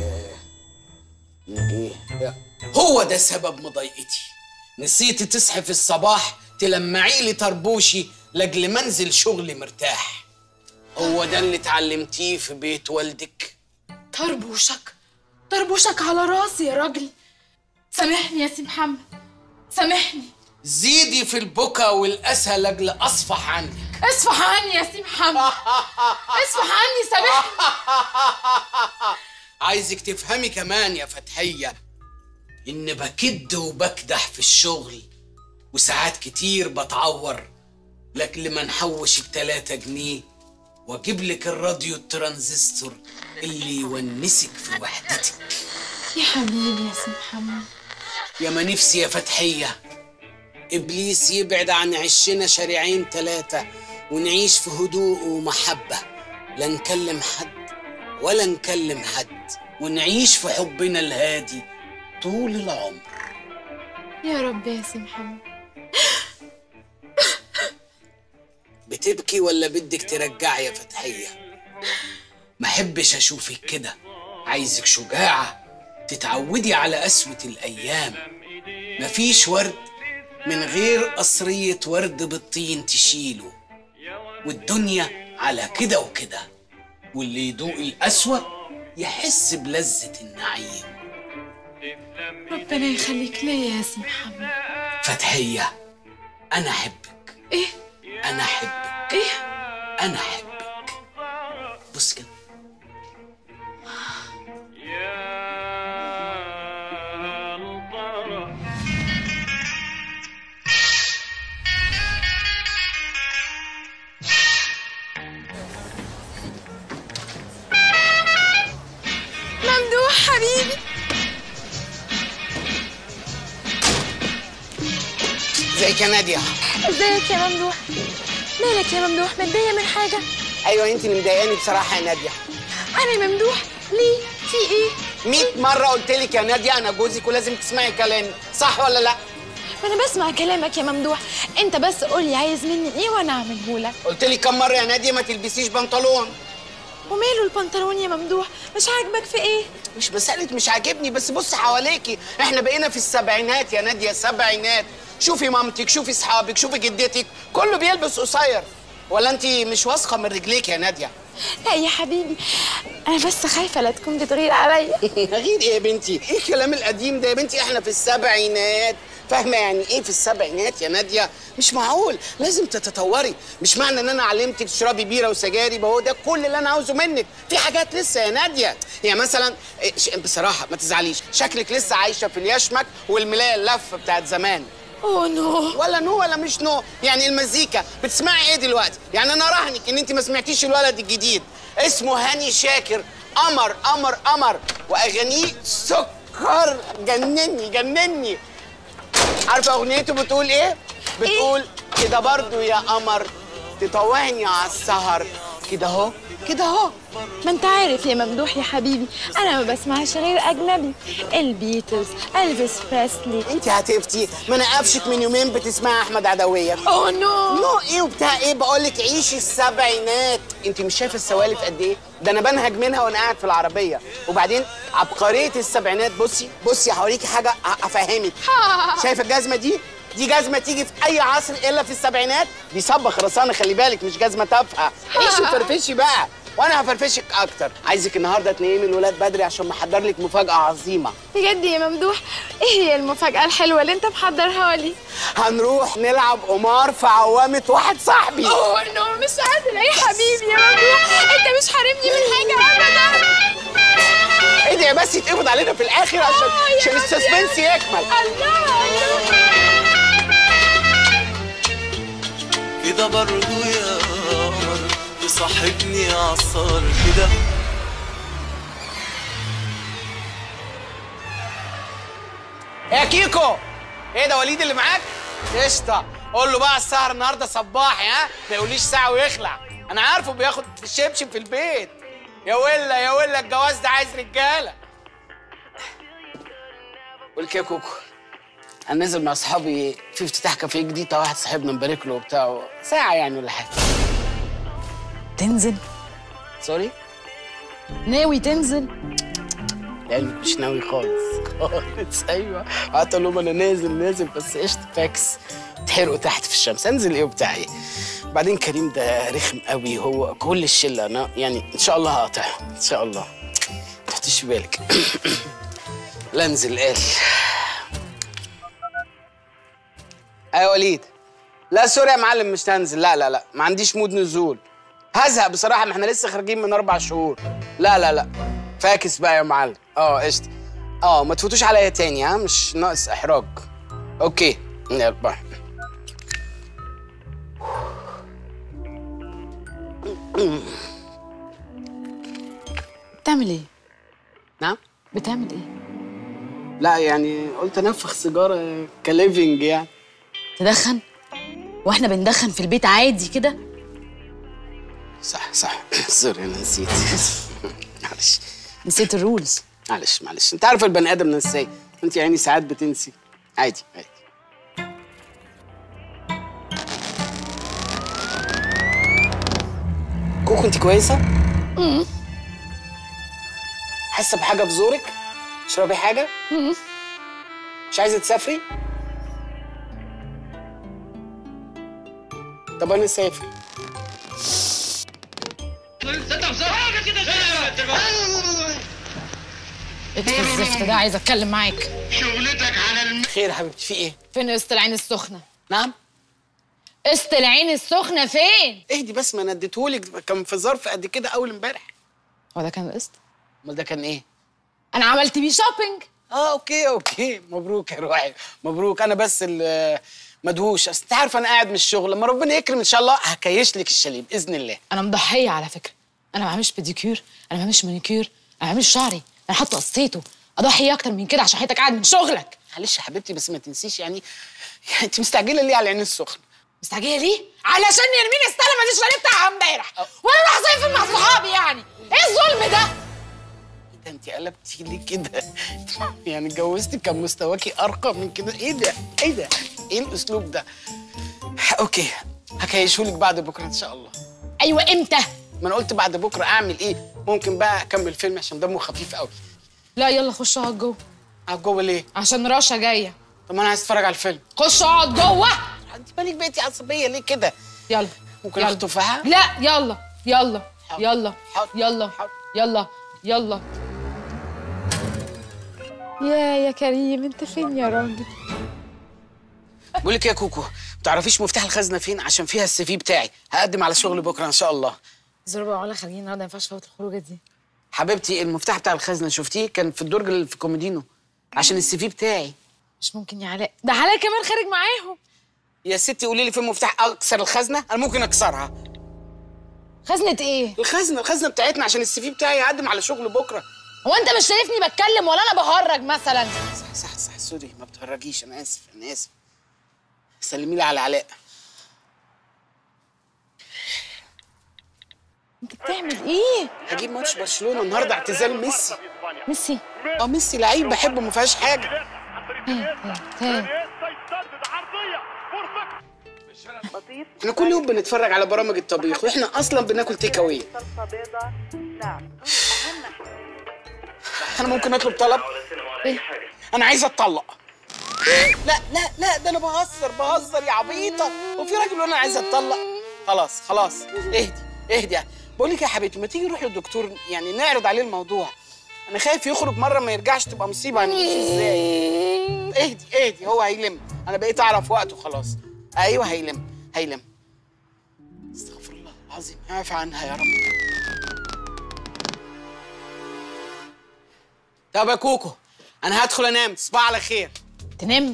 إنك إيه؟ هو ده سبب مضايقتي نسيتي تصحي في الصباح تلمعي لي طربوشي لاجل منزل شغلي مرتاح هو ده اللي اتعلمتيه في بيت والدك طربوشك طربوشك على راسي يا راجل سامحني يا سي محمد سامحني زيدي في البكا والأسى لاجل أصفح عنك اصفح عني يا سي محمد اصفح عني سامحني عايزك تفهمي كمان يا فتحية إن بكد وبكدح في الشغل وساعات كتير بتعور لأجل ما نحوش التلاتة جنيه واجيب لك الراديو الترانزستور اللي يونسك في وحدتك يا حبيبي يا سي محمد يا ما نفسي يا فتحية إبليس يبعد عن عشنا شريعين تلاتة ونعيش في هدوء ومحبة لا نكلم حد ولا نكلم حد ونعيش في حبنا الهادي طول العمر يا رب يا سي محمد بتبكي ولا بدك ترجعي يا فتحية ما حبش أشوفك كده عايزك شجاعة تتعودي على قسوة الأيام مفيش ورد من غير قصرية ورد بالطين تشيله والدنيا على كده وكده واللي يدوق القسوة يحس بلذة النعيم ربنا يخليك ليا يا سي محمد فتحية أنا أحبك ايه أنا أحبك ايه أنا أحبك بص كده ممدوح حبيبي ازيك يا ناديه ازيك يا ممدوح مالك يا ممدوح متضايق من حاجه ايوه انت اللي مضايقاني بصراحه يا ناديه انا ممدوح ليه في ايه 100 مره قلت لك يا ناديه انا جوزك ولازم تسمعي كلامي صح ولا لا ما انا بسمع كلامك يا ممدوح انت بس قولي عايز مني ايه وانا اعمله لك قلت لك كم مره يا ناديه ما تلبسيش بنطلون وماله البنطلون يا ممدوح مش عاجبك في ايه مش مسألة مش عاجبني بس بص حواليكي احنا بقينا في السبعينات يا نادية سبعينات شوفي مامتك شوفي اصحابك شوفي جدتك كله بيلبس قصير ولا انت مش واثقة من رجليك يا نادية لا يا حبيبي انا بس خايفه لا تكون بتغير عليا غير ايه يا بنتي ايه الكلام القديم ده يا بنتي احنا في السبعينات فاهمة يعني ايه في السبعينات يا نادية مش معقول لازم تتطوري مش معنى ان انا علمتك تشربي بيرة وسجاير يبقى هو ده كل اللي انا عاوزه منك في حاجات لسه يا نادية يعني مثلا إيه، ش- بصراحة ما تزعليش شكلك لسه عايشة في اليشمك والملاية اللفة بتاعت زمان اوه نو ولا نو ولا مش نو يعني المزيكا بتسمعي ايه دلوقتي يعني انا راهنك ان انت ما سمعتيش الولد الجديد اسمه هاني شاكر قمر قمر قمر واغانيه سكر جنني جنني عارفه اغنيته بتقول ايه بتقول كده برضو يا قمر تطوعني على السهر كده اهو كده اهو ما انت عارف يا ممدوح يا حبيبي انا ما بسمعش غير اجنبي البيتلز الفيس بريسلي انت هتفتي ما انا قفشك من يومين بتسمعي احمد عدويه اوه نو نو ايه وبتاع ايه بقول لك عيشي السبعينات انت مش شايفه السوالف قد ايه ده انا بنهج منها وانا قاعد في العربيه وبعدين عبقريه السبعينات بصي بصي هوريكي حاجه ه- افهمك شايفه الجزمه دي دي جزمه تيجي في اي عصر الا في السبعينات دي صبغ رصانه خلي بالك مش جزمه تافهه عيشي وفرفشي بقى وانا هفرفشك اكتر عايزك النهارده تنيمي الولاد بدري عشان محضر لك مفاجاه عظيمه بجد يا ممدوح ايه هي المفاجاه الحلوه اللي انت محضرها لي هنروح نلعب قمار في عوامه واحد صاحبي اوه نو مش قادره يا حبيبي يا ممدوح انت مش حارمني من حاجه ابدا ايه ده يا بس يتقبض علينا في الاخر عشان آه، يا عشان رب السسبنس يا- يكمل الله الله كده برضو يا قمر تصاحبني عالصار كده يا كيكو ايه ده وليد اللي معاك قشطه قول له بقى السهر النهارده صباحي ها ما يقوليش ساعه ويخلع انا عارفه بياخد الشبشب في البيت يا ولا يا ولا الجواز ده عايز رجاله قول كده يا كوكو انا نازل مع اصحابي في افتتاح كافيه جديد بتاع واحد صاحبنا مبارك له وبتاع ساعه يعني ولا حاجه تنزل سوري ناوي تنزل يعني مش ناوي خالص خالص ايوه قعدت اقول لهم انا نازل نازل بس قشطه فاكس تحرقوا تحت في الشمس انزل ايه وبتاع ايه بعدين كريم ده رخم قوي هو كل الشله انا يعني ان شاء الله هقاطعهم ان شاء الله ما تحطيش في بالك لا انزل قال ايوه وليد لا سوري يا معلم مش هنزل لا لا لا ما عنديش مود نزول هزهق بصراحه ما احنا لسه خارجين من اربع شهور لا لا لا فاكس بقى يا معلم اه قشطه اه ما تفوتوش عليا تاني ها مش ناقص احراج اوكي يلا باي بتعمل ايه؟ نعم بتعمل ايه؟ لا يعني قلت انفخ سيجاره كليفنج يعني تدخن واحنا بندخن في البيت عادي كده صح صح سوري انا نسيت معلش نسيت الرولز معلش معلش انت عارف البني ادم نساي انت يعني ساعات بتنسي عادي عادي كوكو انت كويسه؟ امم حاسه بحاجه في زورك؟ تشربي حاجه؟ مش عايزه تسافري؟ طب انا اسافر ايه الزفت ده عايزه اتكلم معاك شغلتك على الم... خير يا حبيبتي في ايه؟ فين قسط العين السخنه نعم قسط العين السخنه فين اهدي بس ما انا اديتهولك كان في ظرف قد كده اول امبارح هو ده كان قسط امال ده كان ايه؟ انا عملت بيه شوبينج اه اوكي اوكي مبروك يا روحي مبروك انا بس ال- مدهوش اصل انت عارف انا قاعد من الشغل لما ربنا يكرم ان شاء الله هكيش لك الشاليه باذن الله انا مضحيه على فكره انا ما بعملش بيديكير انا ما بعملش مانيكير انا ما بعملش شعري انا حاطه قصيته اضحي اكتر من كده عشان حياتك قاعد من شغلك معلش يا حبيبتي بس ما تنسيش يعني يعني انت مستعجله ليه على العين السخنه مستعجله ليه علشان نرمين استلم الشاليه بتاعها امبارح وانا راح صيف مع صحابي يعني ايه الظلم ده ده انت قلبتي ليه كده يعني اتجوزتي كان مستواكي ارقى من كده ايه ده ايه ده ايه الاسلوب ده اوكي هكيشهولك بعد بكره ان شاء الله ايوه امتى ما انا قلت بعد بكره اعمل ايه ممكن بقى اكمل فيلم عشان دمه خفيف قوي لا يلا خش اقعد جوه اقعد جوه ليه عشان رشا جايه طب ما انا عايز اتفرج على الفيلم خش اقعد جوه انت مالك بقيتي عصبيه ليه كده يلا ممكن يلا. اخد تفاحه لا يلا يلا يلا يلا يلا يلا يا يا كريم انت فين يا راجل بقول لك إيه يا كوكو ما تعرفيش مفتاح الخزنه فين عشان فيها السي في بتاعي هقدم على شغل بكره ان شاء الله زربة وعلا خارجين النهارده ما ينفعش فوت الخروجه دي حبيبتي المفتاح بتاع الخزنه شفتيه كان في الدرج اللي في كومودينو عشان السي في بتاعي مش ممكن يا علاء ده علاء كمان خارج معاهم يا ستي قولي لي فين مفتاح اكسر الخزنه انا ممكن اكسرها خزنه ايه الخزنه الخزنه بتاعتنا عشان السي في بتاعي هقدم على شغل بكره هو انت مش شايفني بتكلم ولا انا بهرج مثلا صح صح صح سوري ما بتهرجيش انا اسف انا اسف سلمي لي على علاء انت بتعمل ايه هجيب ماتش برشلونه النهارده اعتزال ميسي ميسي اه ميسي لعيب بحبه ما فيهاش حاجه احنا كل يوم بنتفرج على برامج الطبيخ واحنا اصلا بناكل تيك اواي انا ممكن اطلب طلب انا عايز اتطلق لا لا لا ده انا بهزر بهزر يا عبيطه وفي راجل وانا عايز اتطلق خلاص خلاص اهدي اهدي بقول لك يا حبيبتي ما تيجي نروح للدكتور يعني نعرض عليه الموضوع انا خايف يخرج مره ما يرجعش تبقى مصيبه هنعيش ازاي اهدي اهدي هو هيلم انا بقيت اعرف وقته خلاص ايوه هيلم هيلم استغفر الله العظيم اعفى عنها يا رب طب يا كوكو انا هدخل انام تصبح على خير تنام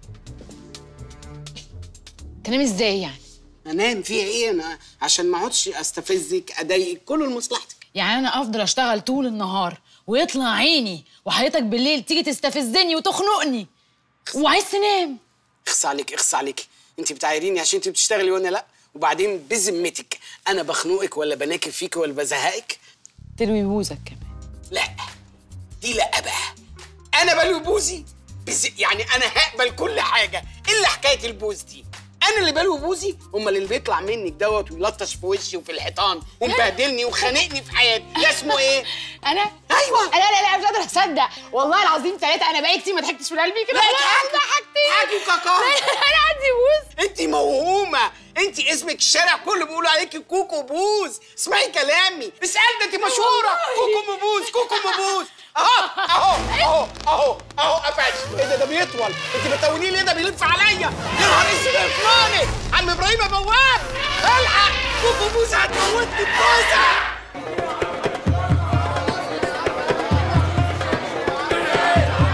تنام ازاي يعني انام فيها ايه انا عشان ما اقعدش استفزك اضايقك كله لمصلحتك يعني انا افضل اشتغل طول النهار ويطلع عيني وحياتك بالليل تيجي تستفزني وتخنقني وعايز تنام اخص عليك اخص عليك انت بتعايريني عشان انت بتشتغلي وانا لا وبعدين بذمتك انا بخنقك ولا بناكل فيك ولا بزهقك تلوي بوزك كمان لا دي لا بقى انا بلوي بوزي بز... يعني انا هقبل كل حاجه الا حكايه البوز دي انا اللي بلوي بوزي امال اللي بيطلع منك دوت ويلطش في وشي وفي الحيطان ومبهدلني وخانقني في حياتي ده اسمه ايه انا ايوه لا لا لا مش قادره اصدق والله العظيم ثلاثه انا بقالي كتير ما ضحكتش من قلبي كده لا والله تضحكي. ضحكتني حاجي كاكا انا عندي بوز انت موهومه انت اسمك الشارع كله بيقولوا عليكي كوكو بوز اسمعي كلامي اسال ده انت مشهوره كوكو مبوز كوكو مبوز اهو اهو اهو اهو اهو قفش ايه ده ده بيطول انت بتقولي ليه ده بيلف عليا يا نهار اسود يا فلاني عم ابراهيم يا بواب الحق كوكو بوز هتموتني بوزه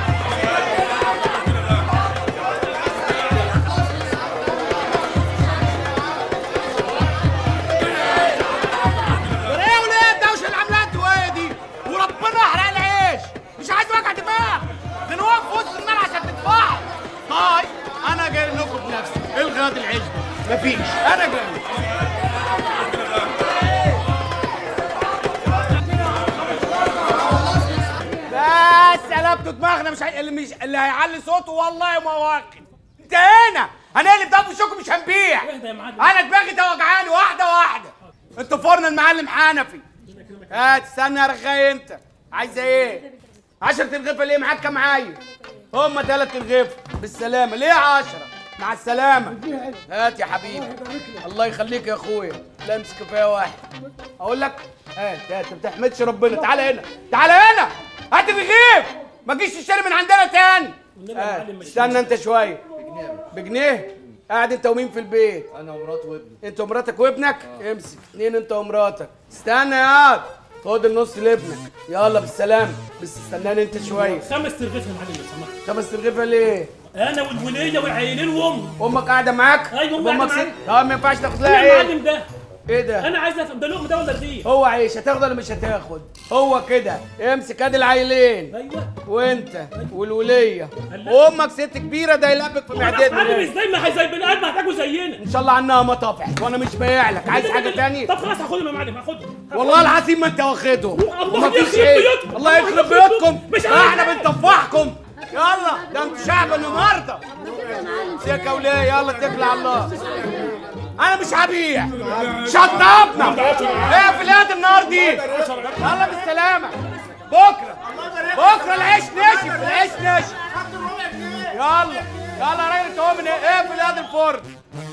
بس قلبت دماغنا مش هي... اللي مش اللي هيعلي صوته والله ما واخد انتهينا هنقلب ده في وشكم مش هنبيع انا دماغي توجعاني واحده واحده انتوا فرن المعلم حنفي هات استنى يا رغاي انت عايزه ايه 10 ترغيفه ليه معاك كام عيل هم ثلاث ترغيفه بالسلامه ليه 10 مع السلامه هات يا حبيبي الله يخليك يا اخويا لا امسك كفايه واحد اقول لك هات هات ما بتحمدش ربنا تعالى هنا تعالى هنا هات الرغيف ما تجيش تشتري من عندنا تاني هات. استنى انت شويه بجنيه قاعد انت ومين في البيت انا ومراتي وابني انت ومراتك وابنك امسك اتنين انت ومراتك استنى يا قاعد خد النص لابنك يلا بالسلامه بس استناني انت شويه خمس ترغيف يا معلم لو سمحت خمس ترغيفه ليه انا والوليه والعيلين وامي امك قاعده معاك ايوه امي امك قاعدة ست معايا. اه ما ينفعش تاخد مين لها يا ايه معلم ده ايه ده انا عايز افهم ده لقمه ده ولا رغيف هو عيش هتاخد ولا مش هتاخد هو كده امسك ادي العيلين ايوه وانت والوليه وامك ست كبيره ده يلبك في معلم معدتنا ازاي ما هي زي بني ادم هتاكل زينا ان شاء الله عنها ما طفحت وانا مش بايع لك عايز حاجه تاني طب خلاص هاخدهم يا معلم هاخدهم والله العظيم ما انت واخدهم الله ومفيش يخرب ايه بيوتكم. الله الله يخرب يخرب بيوتكم مش ما عايز- احنا بنطفحكم يلا ده انتوا شعب النهارده سيكه وليه يلا اتكل على الله انا مش هبيع شطبنا ايه في اليد النار دي يلا بالسلامه بكره بكره العيش نشف العيش نشف يلا يلا يا راجل تقوم من ايه ايه في اليد الفرن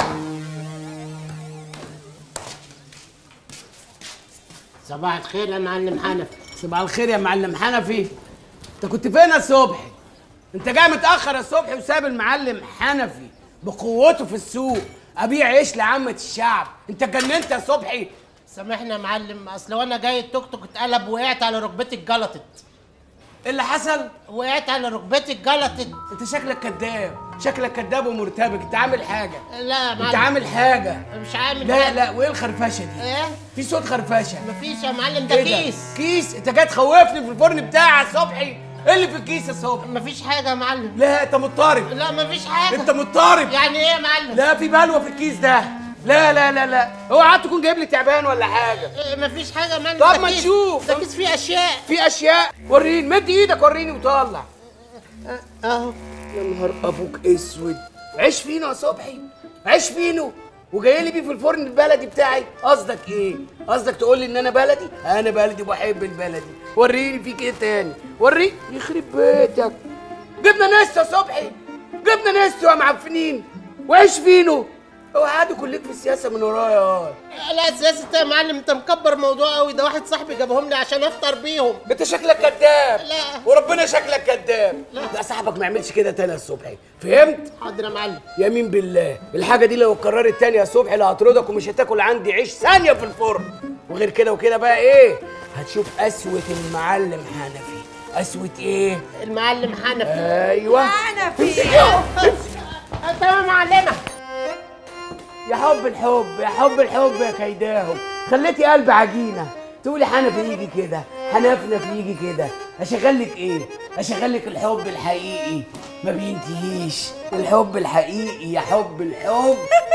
صباح الخير يا معلم حنفي صباح الخير يا معلم حنفي انت كنت فين يا صبحي انت جاي متاخر يا صبحي وساب المعلم حنفي بقوته في السوق ابيع عيش لعامه الشعب انت اتجننت يا صبحي سامحني يا معلم اصل وانا جاي التوك توك اتقلب وقعت على ركبتي اتجلطت ايه اللي حصل وقعت على ركبتي اتجلطت انت شكلك كذاب شكلك كذاب ومرتبك انت عامل حاجه لا يا معلم انت عامل حاجه مش عامل لا حاجة. لا وايه الخرفشه دي ايه في صوت خرفشه مفيش يا معلم ده ايه كيس كيس انت جاي تخوفني في الفرن بتاعي يا صبحي ايه اللي في الكيس يا صبحي مفيش حاجه يا معلم لا انت مضطرب لا مفيش حاجه انت مضطرب يعني ايه يا معلم لا في بلوه في الكيس ده لا لا لا لا اوعى تكون جايب لي تعبان ولا حاجه إيه، مفيش حاجه يا معلم طب ده ما كيس- نشوف. ده كيس فيه اشياء في اشياء وريني مد ايدك وريني وطلع اهو يا نهار ابوك اسود عيش فينو يا صبحي عيش فينو وجاي لي بيه في الفرن البلدي بتاعي قصدك ايه قصدك تقول لي ان انا بلدي انا بلدي وبحب البلدي وريني فيك ايه تاني وريني يخرب بيتك جبنا نستو يا صبحي جبنا نستو يا معفنين وعيش فينو اوعى عادوا كلك في السياسه من ورايا يا لا سياسة يا معلم انت مكبر موضوع قوي ده واحد صاحبي جابهم لي عشان افطر بيهم انت شكلك كذاب لا وربنا شكلك كذاب لا صاحبك ما يعملش كده تاني يا صبحي فهمت حاضر يا معلم يمين بالله الحاجه دي لو اتكررت تاني يا صبحي لا هطردك ومش هتاكل عندي عيش ثانيه في الفرن وغير كده وكده بقى ايه هتشوف قسوه المعلم حنفي قسوه ايه المعلم حنفي ايوه حنفي تمام يا معلمه يا حب الحب يا حب الحب يا كيداهم خليتي قلب عجينه تقولي حنفي يجي كده حنفنف يجي كده اشغل لك ايه اشغل لك الحب الحقيقي ما بينتهيش الحب الحقيقي يا حب الحب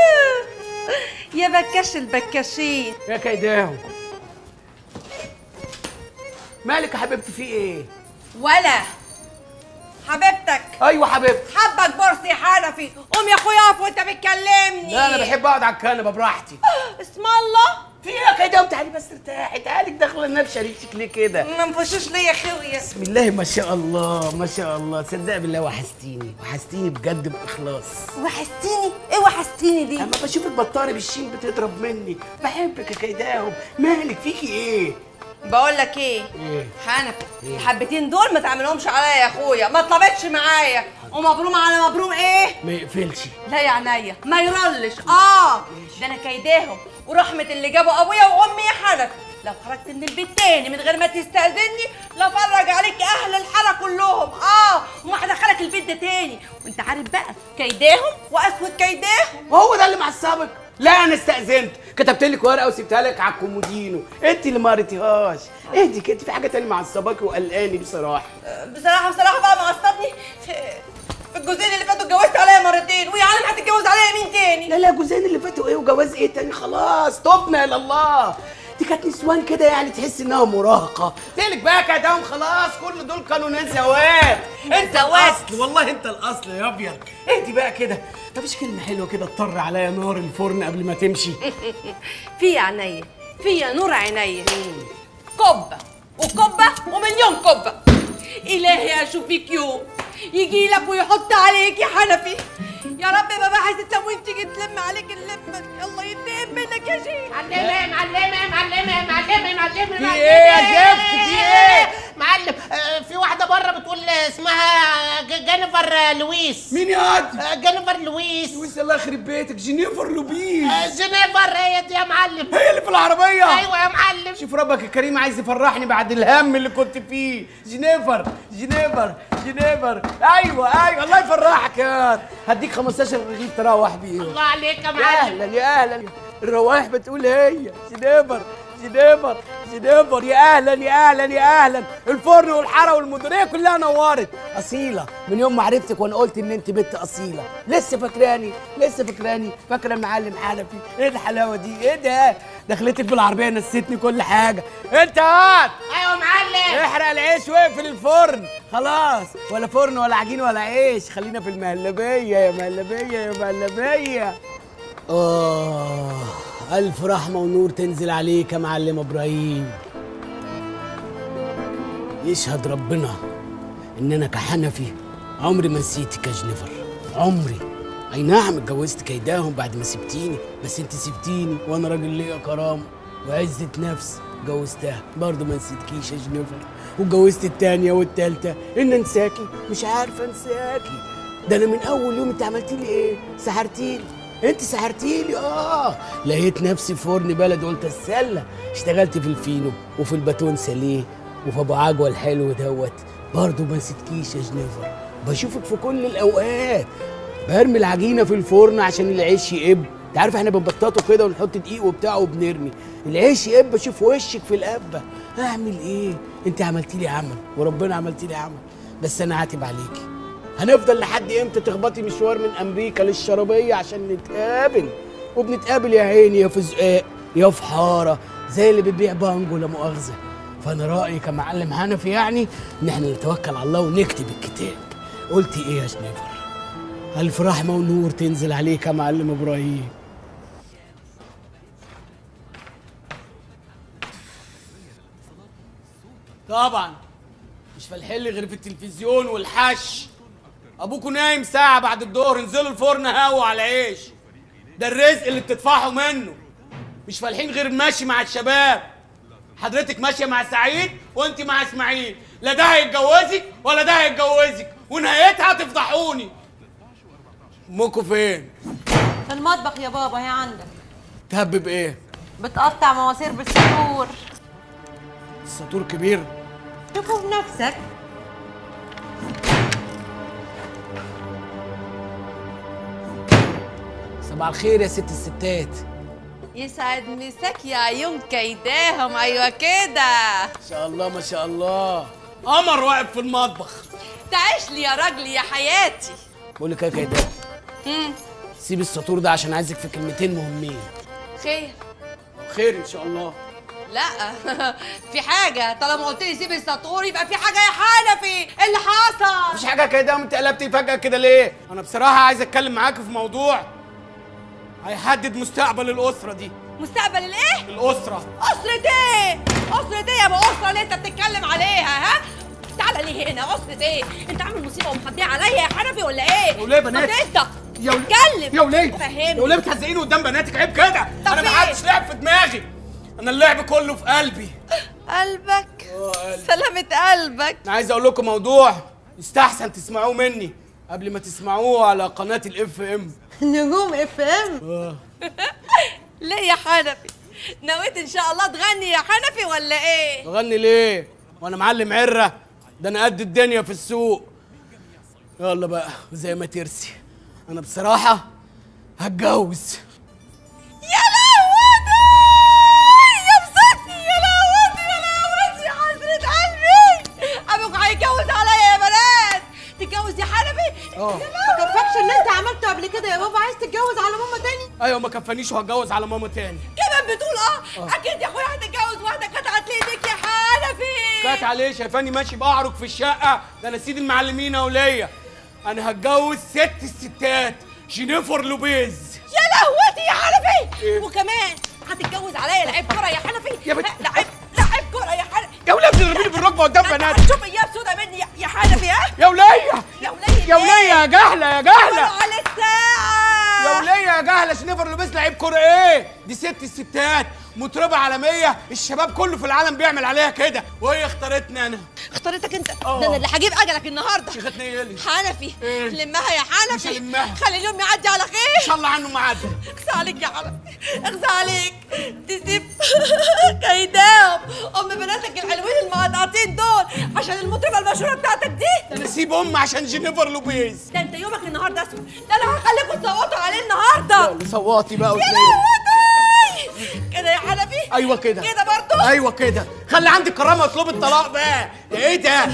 يا بكاش البكاشين يا كيداهم مالك يا حبيبتي في ايه ولا حبيبتك ايوه حبيبتي حبك بورسي حنفي قوم يا اخويا اقف وانت بتكلمني لا انا بحب اقعد على الكنبه براحتي اسم الله في ايه يا كيداهم تعالي بس ارتاحي تعالي داخله النار شريكتك ليه كده ما نفشوش ليا خويا بسم الله ما شاء الله ما شاء الله تصدق بالله وحشتيني وحشتيني بجد باخلاص وحشتيني ايه وحشتيني دي اما بشوفك بطاري بالشين بتضرب مني بحبك يا كيداهم مالك فيكي ايه بقول لك ايه ايه حنفي إيه؟ الحبتين دول ما تعملهمش عليا يا اخويا ما طلبتش معايا ومبروم على مبروم ايه ما يقفلش لا يا عينيا ما يرلش اه ده انا كيداهم ورحمه اللي جابوا ابويا وامي يا حنفي لو خرجت من البيت تاني من غير ما تستأذني لفرج عليك اهل الحاره كلهم اه وما هدخلك البيت ده تاني وانت عارف بقى كيداهم واسود كيداهم وهو ده اللي معصبك لا انا استأذنت كتبت لك ورقه وسبتها لك على الكومودينو انت اللي ما قريتيهاش اهدي كده في حاجه تانية معصباكي وقلقاني بصراحه بصراحه بصراحه بقى معصبني في الجوزين اللي فاتوا اتجوزت عليا مرتين ويا عالم هتتجوز عليا مين تاني لا لا جوزين اللي فاتوا ايه وجواز ايه تاني خلاص تبنا الى الله دي كانت نسوان كده يعني تحس انها مراهقه تقلك بقى كدام خلاص كل دول كانوا ناس زواج انت الاصل والله انت الاصل يا ابيض اهدي بقى كده مفيش كلمه حلوه كده تطر عليا نار الفرن قبل ما تمشي في عينيا في نور عينيا كبة وكبة ومليون كبة إلهي أشوفك يوم يجي لك ويحط عليك يا حنفي يا رب بابا عايز التموين تيجي تلم عليك اللمة يلا ينتقم منك يا شيخ معلمة معلمة معلمة معلمة معلمة في ايه يا زفت في ايه معلم آه، في واحدة بره بتقول اسمها ج- جينيفر لويس مين يا واد؟ آه، جينيفر لويس لويس الله يخرب بيتك جينيفر لوبيس آه، جينيفر هي دي يا معلم هي اللي في العربية ايوه يا معلم شوف ربك الكريم عايز يفرحني بعد الهم اللي كنت فيه جينيفر جينيفر جينيفر ايوه ايوه الله يفرحك يا واد. هديك 15 رغيف تروح بيهم الله عليك يا يا معلم اهلا يا اهلا الروايح بتقول هي جينيفر جينيفر جينيفر يا اهلا يا اهلا يا اهلا الفرن والحاره والمديريه كلها نورت اصيله من يوم ما عرفتك وانا قلت ان انت بنت اصيله لسه فاكراني لسه فاكراني فاكره المعلم حنفي ايه الحلاوه دي ايه ده دخلتك بالعربيه نسيتني كل حاجه انت هات ايوه معلم احرق العيش واقفل الفرن خلاص ولا فرن ولا عجين ولا عيش خلينا في المهلبيه يا مهلبيه يا مهلبيه آه ألف رحمة ونور تنزل عليك يا معلم إبراهيم يشهد ربنا إن أنا كحنفي عمري ما نسيتك يا جنيفر عمري أي نعم اتجوزت كيداهم بعد ما سبتيني بس أنت سبتيني وأنا راجل ليا كرامة وعزة نفس جوزتها برضه ما نسيتكيش يا جنيفر واتجوزت التانية والتالتة إن أنساكي مش عارفة أنساكي ده أنا من أول يوم أنت عملتي لي إيه؟ سحرتيلي انت سحرتيلي اه لقيت نفسي في فرن بلد قلت السله اشتغلت في الفينو وفي الباتون ساليه وفي ابو عجوه الحلو دوت برضه ما نسيتكيش يا جنيفر بشوفك في كل الاوقات برمي العجينه في الفرن عشان العيش يقب انت عارف احنا بنبططه كده ونحط دقيق وبتاع وبنرمي العيش يقب اشوف وشك في القبه اعمل ايه انت عملتي لي عمل وربنا عملتي لي عمل بس انا عاتب عليكي هنفضل لحد امتى تخبطي مشوار من امريكا للشرابيه عشان نتقابل وبنتقابل يا عيني يا في زقاق يا في حاره زي اللي بتبيع بانجو لا مؤاخذه فانا رايي كمعلم حنفي يعني ان احنا نتوكل على الله ونكتب الكتاب قلتي ايه يا جنيفر الف رحمه ونور تنزل عليك يا معلم ابراهيم طبعا مش فالحل غير في التلفزيون والحش ابوكوا نايم ساعه بعد الظهر انزلوا الفرن هوا على عيش ده الرزق اللي بتدفعوا منه مش فالحين غير المشي مع الشباب حضرتك ماشيه مع سعيد وانت مع اسماعيل لا ده هيتجوزك ولا ده هيتجوزك ونهايتها تفضحوني امكوا فين في المطبخ يا بابا هي عندك تهبب ايه بتقطع مواسير بالسطور السطور كبير شوفوا بنفسك صباح الخير يا ست الستات يسعد مساك يا عيون كيداهم ايوه كده ما شاء الله ما شاء الله قمر واقف في المطبخ تعيش لي يا راجلي يا حياتي بقول لك ايه يا كده مم. سيب السطور ده عشان عايزك في كلمتين مهمين خير خير ان شاء الله لا في حاجة طالما قلت لي سيب السطور يبقى في حاجة يا حنفي إيه اللي حصل مفيش حاجه كده انت قلبتي فجاه كده ليه انا بصراحه عايز اتكلم معاك في موضوع هيحدد مستقبل الاسره دي مستقبل الايه؟ الاسره أسرة ايه؟ أسرة ايه يا ابو أسرة اللي أنت بتتكلم عليها ها؟ تعالى ليه هنا أسرة ايه؟ أنت عامل مصيبة ومخبيها عليا يا حنفي ولا ايه؟ يا وليه بنات؟ طب أنت يا وليه اتكلم يا وليه فهمني يا وليه بتهزقيني قدام بناتك عيب كده انا ما حدش لعب في دماغي انا اللعب كله في قلبي قلبك سلامة قلبك انا عايز اقول لكم موضوع يستحسن تسمعوه مني قبل ما تسمعوه على قناه الاف ام نجوم اف ام ليه يا حنفي؟ نويت ان شاء الله تغني يا حنفي ولا ايه؟ بغني ليه وانا معلم عره ده انا قد الدنيا في السوق يلا بقى زي ما ترسي انا بصراحه هتجوز يا لهوتي يا بصتي يا لهوتي يا لهوتي حسرة قلبي ابوك هيتجوز عليا يا بنات تتجوز يا حنفي اه يا ايوه ما كفانيش وهتجوز على ماما تاني كمان بتقول اه اكيد يا اخويا هتتجوز واحده قطعت ايدك يا حنفي كات عليه شايفاني ماشي بعرج في الشقه ده انا سيد المعلمين يا وليه انا هتجوز ست الستات جينيفر لوبيز يا لهوتي يا حنفي إيه؟ وكمان هتتجوز عليا لعيب كره يا حنفي يا بنت لعيب لعيب كره يا حنفي يا وليه بتضربيني بالركبه قدام بنات هتشوف ايام سودا مني يا- يا حنفي ها يا وليه يا وليه يا وليه يا جهله يا جهله على الساعه يا وليه يا جهله جينيفر لوبيز لعيب كوره ايه دي ست الستات مطربه عالميه الشباب كله في العالم بيعمل عليها كده وهي اختارتني انا اختارتك انت آه. ده انا اللي هجيب اجلك النهارده شيختني ايه اللي حنفي إيه؟ لمها يا حنفي مش هلمها. خلي اليوم يعدي على خير ان شاء الله عنه معدي اخزى عليك يا حنفي اخزى عليك تسيب كيداهم ام بناتك الحلوين المقطعتين دول عشان المطربه المشهوره بتاعتك دي انا اسيب ام عشان جينيفر لوبيز ده انت يومك النهارده اسود ده انا هخليكم تصوتوا عليه النهارده يلا صوتي بقى يا وتلاقي لهوتي كده يا حنفي ايوه كده كده برضه ايوه كده خلي عندك كرامه اطلب الطلاق بقى ده ايه ده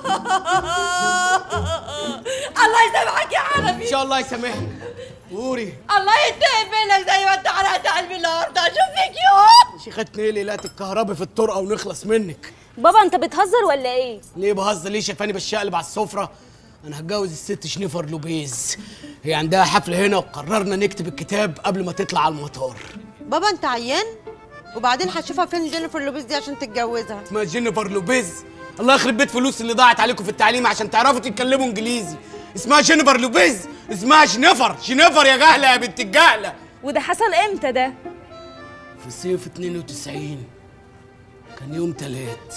الله يسامحك يا حنفي ان شاء الله يسامحك قوري الله ينتقم منك زي ما انت حرقت قلبي النهارده شوف فيك يوم شيختني لي لا الكهرباء في الطرقه ونخلص منك بابا انت بتهزر ولا ايه ليه بهزر ليه شايفاني بشقلب على السفره انا هتجوز الست شنيفر لوبيز هي عندها حفله هنا وقررنا نكتب الكتاب قبل ما تطلع على المطار بابا انت عيان وبعدين هتشوفها فين جينيفر لوبيز دي عشان تتجوزها اسمها جينيفر لوبيز الله يخرب بيت فلوس اللي ضاعت عليكم في التعليم عشان تعرفوا تتكلموا انجليزي اسمها جينيفر لوبيز اسمها جينيفر جينيفر يا جهله يا بنت الجهله وده حصل امتى ده في صيف 92 كان يوم تلات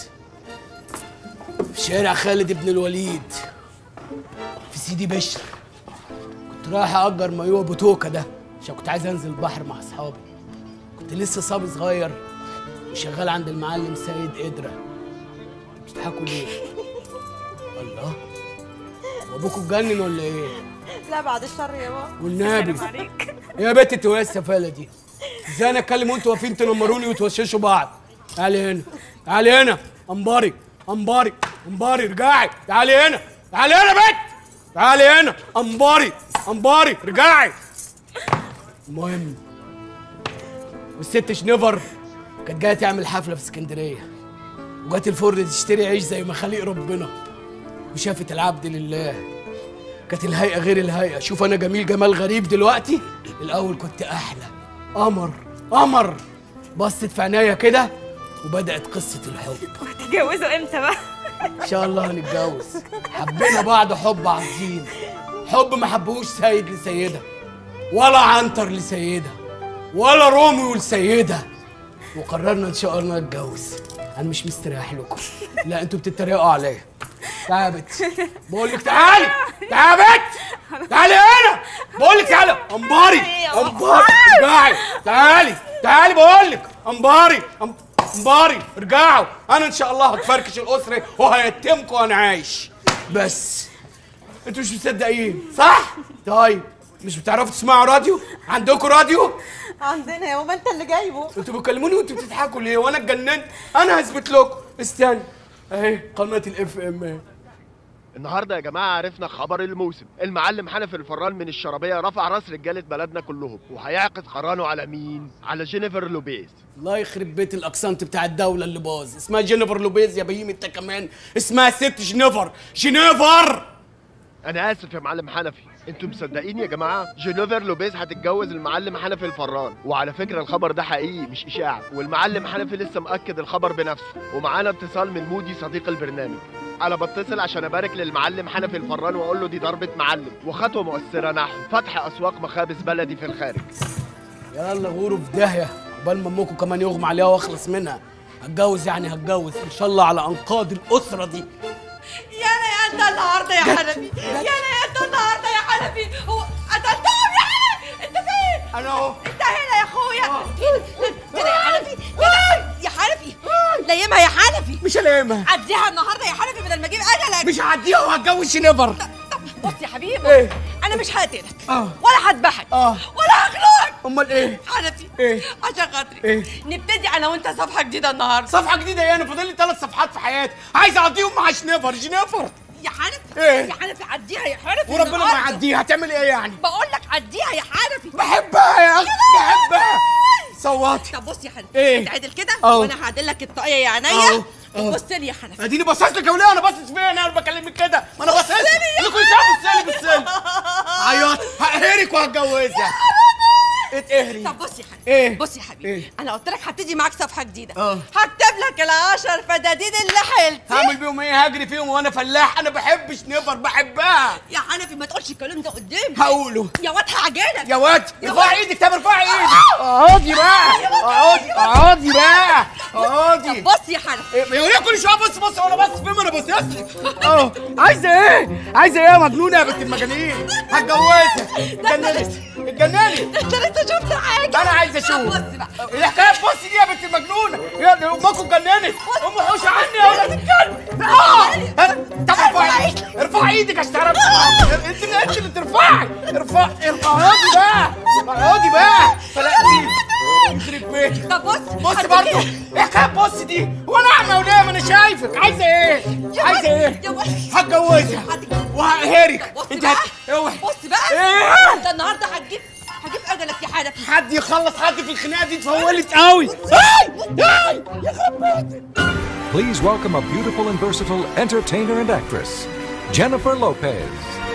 في شارع خالد بن الوليد في سيدي بشر كنت رايح أجر مايوه بوتوكا ده عشان كنت عايز أنزل البحر مع أصحابي كنت لسه صبي صغير وشغال عند المعلم سيد قدرة بتضحكوا ليه؟ الله وابوكوا اتجنن ولا ايه؟ لا بعد الشر يا بابا والنبي يا بنت انتوا ايه السفاله دي؟ ازاي انا اتكلم وانتوا واقفين تنمروني وتوششوا بعض؟ تعالي هنا تعالي هنا انباري انباري انباري ارجعي تعالي هنا تعالي هنا يا بنت تعالي هنا انباري انباري ارجعي المهم والست شنيفر كانت جايه تعمل حفله في اسكندريه وجات الفرن تشتري عيش زي ما خليق ربنا وشافت العبد لله كانت الهيئه غير الهيئه شوف انا جميل جمال غريب دلوقتي الاول كنت احلى قمر قمر بصت في عينيا كده وبدات قصه الحب هتتجوزوا امتى بقى ان شاء الله هنتجوز حبينا بعض حب عظيم حب ما حبهوش سيد لسيده ولا عنتر لسيده ولا روميو لسيده وقررنا ان شاء الله نتجوز انا مش مستريح لكم لا انتوا بتتريقوا عليا تعالي يا بت بقول لك تعالي تعالي يا بت تعالي هنا بقول لك تعالي انباري انباري ارجعي تعالي تعالي بقول لك انباري أم- انباري ارجعوا انا ان شاء الله هتفركش الاسره وهيتمكم وانا عايش بس انتوا مش مصدقين صح طيب مش بتعرفوا تسمعوا راديو عندكم راديو عندنا يا بابا انت اللي جايبه انتوا بتكلموني وانتوا بتضحكوا ليه وانا اتجننت انا هثبت لكم استنى اهي قناه الاف ام اهي النهارده يا جماعه عرفنا خبر الموسم المعلم حنفي الفران من الشرابيه رفع راس رجاله بلدنا كلهم وهيعقد قرانه على مين على جينيفر لوبيز الله يخرب بيت الاكسنت بتاع الدوله اللي باظ اسمها جينيفر لوبيز يا بهيم انت كمان اسمها ست جينيفر جينيفر انا اسف يا معلم حنفي انتوا مصدقين يا جماعه جينيفر لوبيز هتتجوز المعلم حنفي الفران وعلى فكره الخبر ده حقيقي مش اشاعه والمعلم حنفي لسه مأكد الخبر بنفسه ومعانا اتصال من مودي صديق البرنامج انا بتصل عشان ابارك للمعلم حنفي الفران واقول له دي ضربه معلم وخطوه مؤثره نحو فتح اسواق مخابز بلدي في الخارج يلا غوروا في داهيه عقبال ما امكم كمان يغمى عليها واخلص منها هتجوز يعني هتجوز ان شاء الله على انقاض الاسره دي يا انا يا انت النهارده يا حنفي يا انا يا انت النهارده يا حنفي هو قتلتهم يا حنفي انت فين؟ انا اهو انت هنا يا اخويا كده يا حنفي كده يا حنفي ليمها يا حنفي مش هلاقيها عديها النهارده يا حنفي بدل ما اجيب اجلك مش هعديها وهتجوز شنيفر بص يا حبيبي ايه؟ انا مش هقتلك اه ولا هذبحك اه ولا هخنقك امال ايه؟ حنفي ايه؟ عشان خاطري ايه؟ نبتدي انا وانت صفحه جديده النهارده صفحه جديده ايه انا فاضل لي ثلاث صفحات في حياتي عايز اقضيهم مع شنيفر جنيفر يا حنفي إيه؟ يا حنفي عديها يا حنفي وربنا ما النهاردة. يعديها هتعمل ايه يعني بقول لك عديها يا حنفي بحبها يا اخي بحبها صوتي طب بص يا حنفي إيه؟ انت عدل كده أهو. وانا هعدل لك الطاقيه يا أهو. عينيا أهو. بص لي يا حنفي اديني باصص لك يا وليه انا باصص فين انا بكلمك كده ما انا باصص لك اللي كل شويه بص لي بص لي عيط هقهرك وهتجوزك اتقهري طب بص يا حبيبي ايه بص يا حبيبي إيه؟ انا قلت لك هبتدي معاك صفحه جديده اه. هكتب لك العشر فدادين اللي حيلتي هعمل بيهم ايه هجري فيهم وانا فلاح انا بحبش نفر بحبها يا حنفي ما تقولش الكلام ده قدامي هقوله يا واد هعجنك يا واد يا ارفعي واد. ايدك طب ارفعي ايدك اقعدي بقى اقعدي اقعدي بقى اقعدي طب بص يا حنفي يا وليه كل شويه بص بص وانا بص فين انا باصص لك اه عايزه ايه عايزه ايه يا مجنونه يا بنت المجانين هتجوزها اتجننت اتجنني انت لسه شفت حاجه انا عايز اشوف الحكايه بص دي يا بنت المجنونه يا دي امكم اتجننت ام حوش عني يا ولاد الكلب اه طب ارفعي ارفعي ايدك عشان تعرفي انت اللي انت اللي ترفعي ارفعي اقعدي بقى اقعدي بقى فلقتي يخرب بيتك طب بص بص برضه ايه حكايه بص دي وانا اعمى وليه ما انا شايفك عايزه ايه عايزه ايه هتجوزها وهقهرك انت هت... اوعي بص بقى ايه انت النهارده هتجيب هجيب اجلك يا حنفي حد يخلص حد في الخناقه دي اتفولت قوي هاي هاي يخرب بيتك Please welcome a beautiful and versatile entertainer and actress, Jennifer Lopez.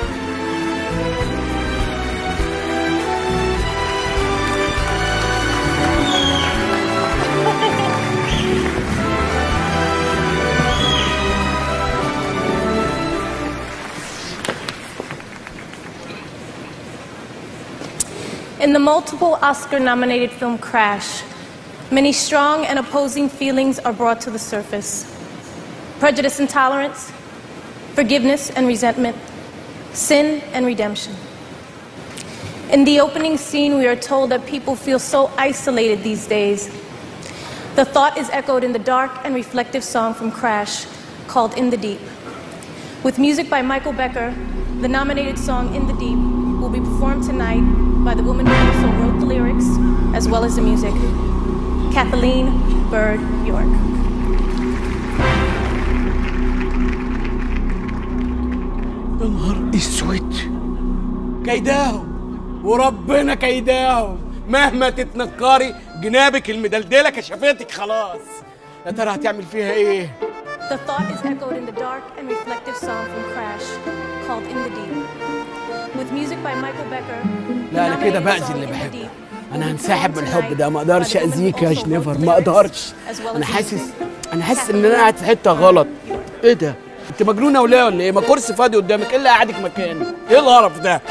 In the multiple Oscar nominated film Crash, many strong and opposing feelings are brought to the surface prejudice and tolerance, forgiveness and resentment, sin and redemption. In the opening scene, we are told that people feel so isolated these days. The thought is echoed in the dark and reflective song from Crash called In the Deep. With music by Michael Becker, the nominated song In the Deep will be performed tonight by the woman who also wrote the lyrics as well as the music, Kathleen Bird York. يا نهار اسود كيداهم وربنا كيداهم مهما تتنكري جنابك المدلدله كشفتك خلاص يا ترى هتعمل فيها ايه The thought is echoed in the dark and reflective song from Crash called In the Deep. With music by Michael Becker, the لا انا كده nominated باذي song اللي In the بحبه Deep انا هنسحب من الحب ده ما اقدرش اذيك يا جنيفر ما اقدرش انا حاسس انا حاسس ان انا قاعد في حته غلط ايه ده انت مجنونه ولا ولا ايه ما كرسي فاضي قدامك ايه اللي قاعدك مكاني ايه القرف ده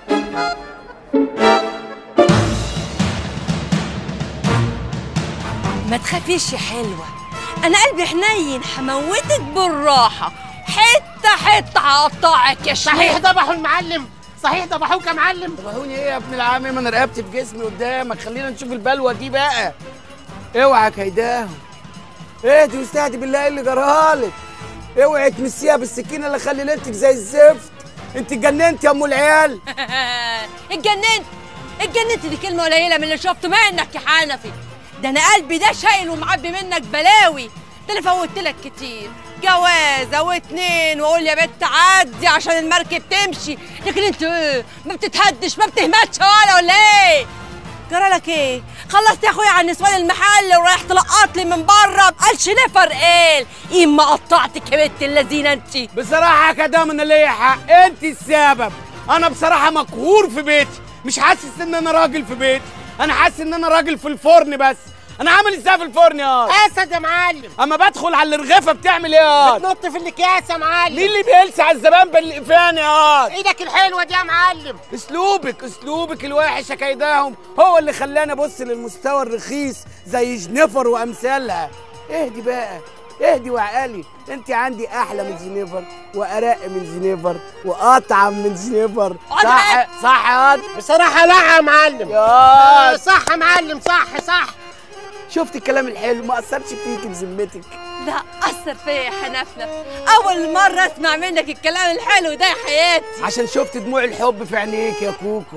ما تخافيش يا حلوة أنا قلبي حنين هموتك بالراحة حتة حتة هقطعك يا شيخ صحيح ذبحوا المعلم صحيح ذبحوك يا معلم ذبحوني ايه يا ابن العم ما انا رقبتي في جسمي قدامك خلينا نشوف البلوه دي بقى اوعى كيداهم اهدي واستهدي بالله ايه اللي جرالك اوعي تمسيها بالسكينه اللي خلي ليلتك زي الزفت انت اتجننت يا ام العيال اتجننت اتجننت دي كلمة قليلة من اللي شفته منك يا حنفي ده أنا قلبي ده شايل ومعبي منك بلاوي ده أنا فوتت لك كتير جوازة واتنين وأقول يا بنت عدي عشان المركب تمشي لكن أنت إيه ما بتتهدش ما بتهمتش ولا ولا إيه؟ جرالك إيه؟ خلصت يا أخويا عن نسوان المحل ورايح تلقط لي من بره بقالش نفر إيه؟ إما قطعتك يا بنت اللذينة أنت بصراحه كده من ليا حق انت السبب انا بصراحه مقهور في بيتي مش حاسس ان انا راجل في بيتي انا حاسس ان انا راجل في الفرن بس انا عامل ازاي في الفرن يا اسد يا معلم اما بدخل على الرغيفه بتعمل ايه يا بتنط في الاكياس يا معلم مين اللي بيلسع الزبائن بالقفان يا ايدك الحلوه دي يا معلم اسلوبك اسلوبك الوحش يا كيداهم هو اللي خلاني ابص للمستوى الرخيص زي جنيفر وامثالها اهدي بقى اهدي وعقلي انت عندي احلى من جنيفر وارق من جنيفر واطعم من جنيفر صح صح يا واد بصراحه لا يا معلم يا صح يا معلم صح صح شفت الكلام الحلو ما اثرش فيك بذمتك لا أثر فيا يا حنفلة أول مرة أسمع منك الكلام الحلو ده يا حياتي عشان شفت دموع الحب في عينيك يا كوكو بس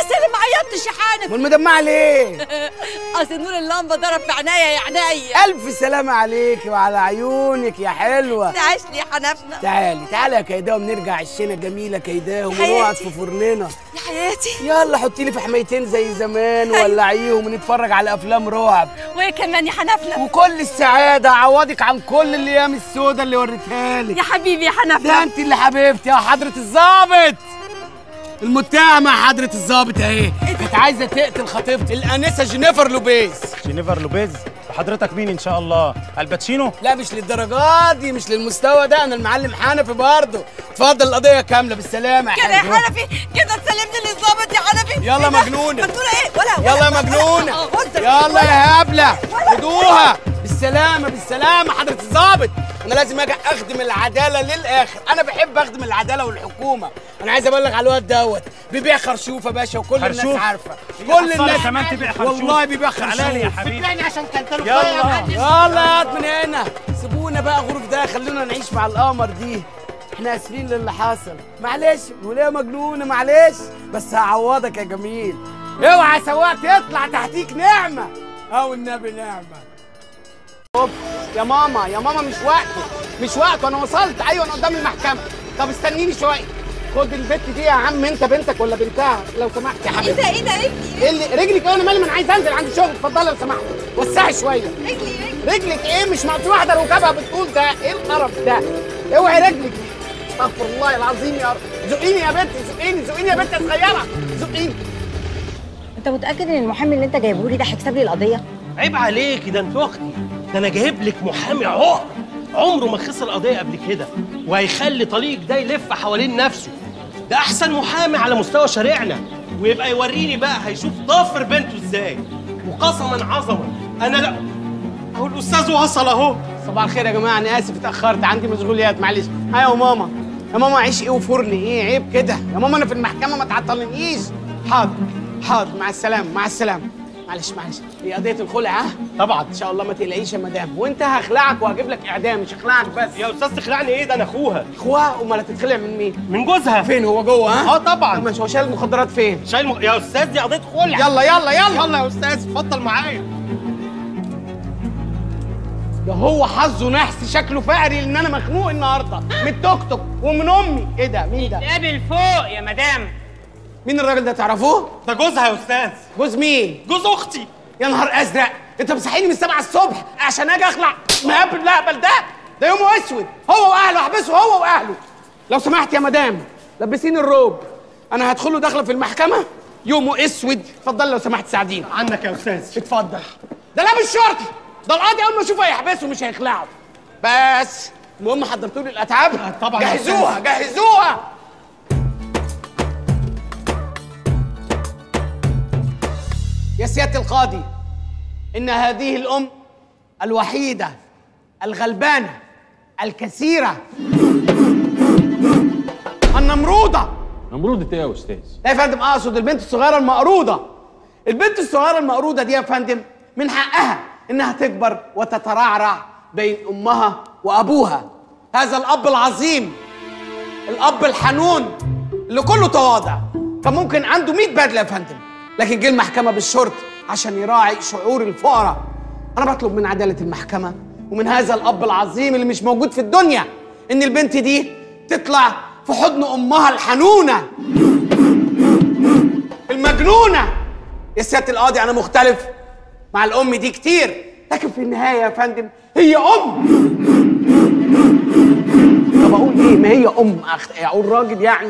بس انا ما عيطتش يا حنفي امال مدمعه ليه اصل نور اللمبه ضرب في عينيا يا عينيا الف سلامه عليكي وعلى عيونك يا حلوه تعيش لي يا حنفنا تعالي تعالي يا كيداهم نرجع عشنا جميله كيداهم حياتي. ونقعد في فرننا يا حياتي يلا حطي لي في حمايتين زي زمان ولعيهم ونتفرج على افلام رعب وايه كمان يا حنفله وكل السعاده اعوضك عن كل الايام السوداء اللي وريتها لك يا حبيبي يا حنفله ده انت اللي حبيبتي يا حضره الظابط المتهمة حضرة الظابط اهي كانت عايزة تقتل خطيبتي الأنسة جينيفر لوبيز جينيفر لوبيز وحضرتك مين ان شاء الله الباتشينو لا مش للدرجات دي مش للمستوى ده أنا المعلم حنفي برضه اتفضل القضية كاملة بالسلامة كده يا حنفي كده تسلمني للظابط يا حنفي يلا إيه ده؟ مجنونة. بتقول ايه ولا يلا يا ولا- مجنونة آه، غزة. يلا يا هبلة خدوها بالسلامة بالسلامة حضرة الظابط أنا لازم أجي أخدم العدالة للآخر أنا بحب أخدم العدالة والحكومة أنا عايز أبلغ على الواد دوت بيبيع خرشوف يا باشا وكل الناس خرشوف؟ عارفة هي كل حصلت الناس كمان تبيع خرشوف؟ والله بيبيع خرشوف تعالى لي يا حبيبي. يعني عشان كانت له يلا يا معلم. يلا هات من هنا سيبونا بقى غرف ده خلونا نعيش مع القمر دي احنا اسفين للي حصل معلش الوليه مجنونه معلش بس هعوضك يا جميل اوعى سواق تطلع تحتيك نعمه او النبي نعمه أوب. يا ماما يا ماما مش وقته مش وقته انا وصلت ايوه انا قدام المحكمه طب استنيني شويه خد البت دي يا عم انت بنتك ولا بنتها لو سمحت يا حبيبي ايه ده ايه ده رجلي ايه اللي رجلك ايه انا مالي ما انا عايز انزل عندي شغل اتفضلي لو سمحت وسعي شويه رجلي رجلي رجلك ايه مش ما في واحده ركبها بتقول ده ايه القرف ده اوعي رجلك استغفر الله العظيم يا رب زقيني يا بنتي زقيني زقيني يا بنتي يا صغيره زقيني انت متاكد ان المحامي اللي انت جايبه لي ده هيكسب لي القضيه عيب عليكي ده انت اختي ده انا جايب لك محامي عقر عمره ما خسر قضيه قبل كده وهيخلي طليقك ده يلف حوالين نفسه ده احسن محامي على مستوى شارعنا ويبقى يوريني بقى هيشوف ضافر بنته ازاي وقسما عظما انا لا اهو الاستاذ وصل اهو صباح الخير يا جماعه انا اسف اتاخرت عندي مشغوليات معلش ها يا ماما يا ماما عيش ايه وفرن ايه عيب كده يا ماما انا في المحكمه ما تعطلنيش حاضر حاضر مع السلامه مع السلامه معلش معلش هي قضيه الخلع ها طبعا ان شاء الله ما تقلقيش يا مدام وانت هخلعك وهجيب لك اعدام مش هخلعك بس يا استاذ تخلعني ايه ده انا اخوها اخوها امال هتتخلع من مين من جوزها فين هو جوه ها اه طبعا مش هو شايل المخدرات فين شايل م... يا استاذ دي قضيه خلع يلا يلا يلا يلا يا استاذ اتفضل معايا ده هو حظه نحس شكله فقري لان انا مخنوق النهارده من التوك توك ومن امي ايه ده مين ده قابل فوق يا مدام مين الراجل ده تعرفوه ده جوزها يا استاذ جوز مين جوز اختي يا نهار ازرق انت بتصحيني من 7 الصبح عشان اجي اخلع مقابل لا بل ده ده يومه اسود هو واهله احبسه هو واهله لو سمحت يا مدام لبسيني الروب انا هدخله داخله في المحكمه يومه اسود اتفضل لو سمحت ساعديني عنك يا استاذ اتفضل ده لابس شرطي ده القاضي اول ما يشوفه هيحبسه مش هيخلعه بس المهم حضرتوا لي الاتعاب طبعا يا جهزوها أستاذ. جهزوها يا سياده القاضي ان هذه الام الوحيده الغلبانه الكثيره النمروضه نمرودة ايه يا استاذ؟ لا يا فندم اقصد البنت الصغيره المقروضه البنت الصغيره المقروضه دي يا فندم من حقها انها تكبر وتترعرع بين امها وابوها هذا الاب العظيم الاب الحنون اللي كله تواضع كان ممكن عنده 100 بدله يا فندم لكن جه المحكمه بالشرط عشان يراعي شعور الفقراء انا بطلب من عداله المحكمه ومن هذا الاب العظيم اللي مش موجود في الدنيا ان البنت دي تطلع في حضن امها الحنونه المجنونه يا سياده القاضي انا مختلف مع الام دي كتير لكن في النهايه يا فندم هي ام طب اقول ايه ما هي ام أخ- اقول راجل يعني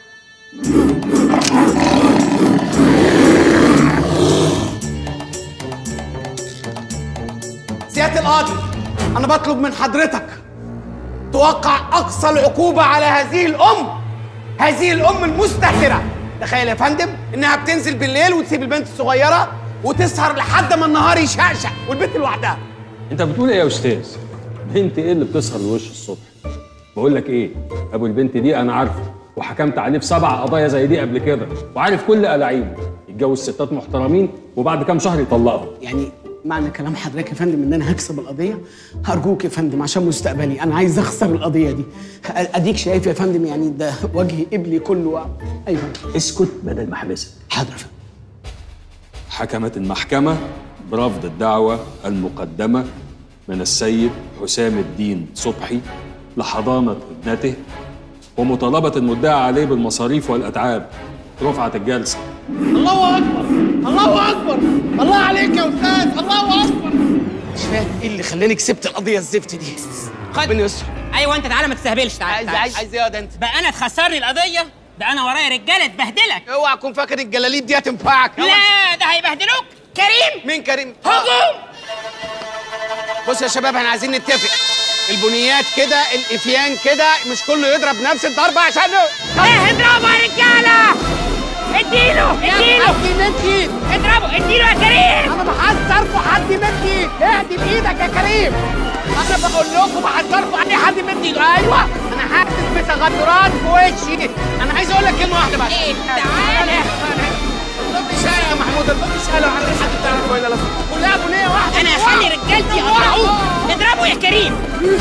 سياده القاضي انا بطلب من حضرتك توقع اقصى العقوبه على هذه الام هذه الام المستهتره تخيل يا فندم انها بتنزل بالليل وتسيب البنت الصغيره وتسهر لحد ما النهار يشقشق والبنت لوحدها انت بتقول ايه يا استاذ؟ بنت ايه اللي بتسهر لوش الصبح؟ بقول لك ايه؟ ابو البنت دي انا عارفه وحكمت عليه في سبع قضايا زي دي قبل كده وعارف كل الاعيبه يتجوز ستات محترمين وبعد كام شهر يطلقهم يعني معنى كلام حضرتك يا فندم ان انا هكسب القضيه هرجوك يا فندم عشان مستقبلي انا عايز اخسر القضيه دي اديك شايف يا فندم يعني ده وجه قبلي كله ايوه اسكت بدل ما احبسك حاضر يا فندم حكمت المحكمة برفض الدعوة المقدمة من السيد حسام الدين صبحي لحضانة ابنته ومطالبة المدعى عليه بالمصاريف والأتعاب رفعت الجلسة الله اكبر الله اكبر الله عليك يا استاذ الله اكبر مش فاهم ايه اللي خلاني كسبت القضيه الزفت دي خد ايوه انت تعالى ما تستهبلش تعالى عايز تعالى. عايز عايز ايه يا ده انت بقى انا تخسرني القضيه ده انا ورايا رجاله تبهدلك اوعى تكون فاكر الجلاليب دي هتنفعك لا ده هيبهدلوك كريم مين كريم هجوم بص يا شباب احنا عايزين نتفق البنيات كده الافيان كده مش كله يضرب نفس الضربه عشان ايه اضربوا يا رجاله اديله اديله حد يمد ايد اضربوا اديله يا كريم انا بحذركم حد يمد ايد اهدي بايدك يا كريم انا بقول لكم بحذركم اي حد يمد ايده ايوه انا حاسس بتغدرات في وشي انا عايز اقول لك كلمه واحده بس ايه تعالى الباب شقه يا محمود الباب شقه لو عندك حد تعرفه ولا لا كلها بنيه واحده انا هخلي رجالتي يقطعوه اضربوا يا كريم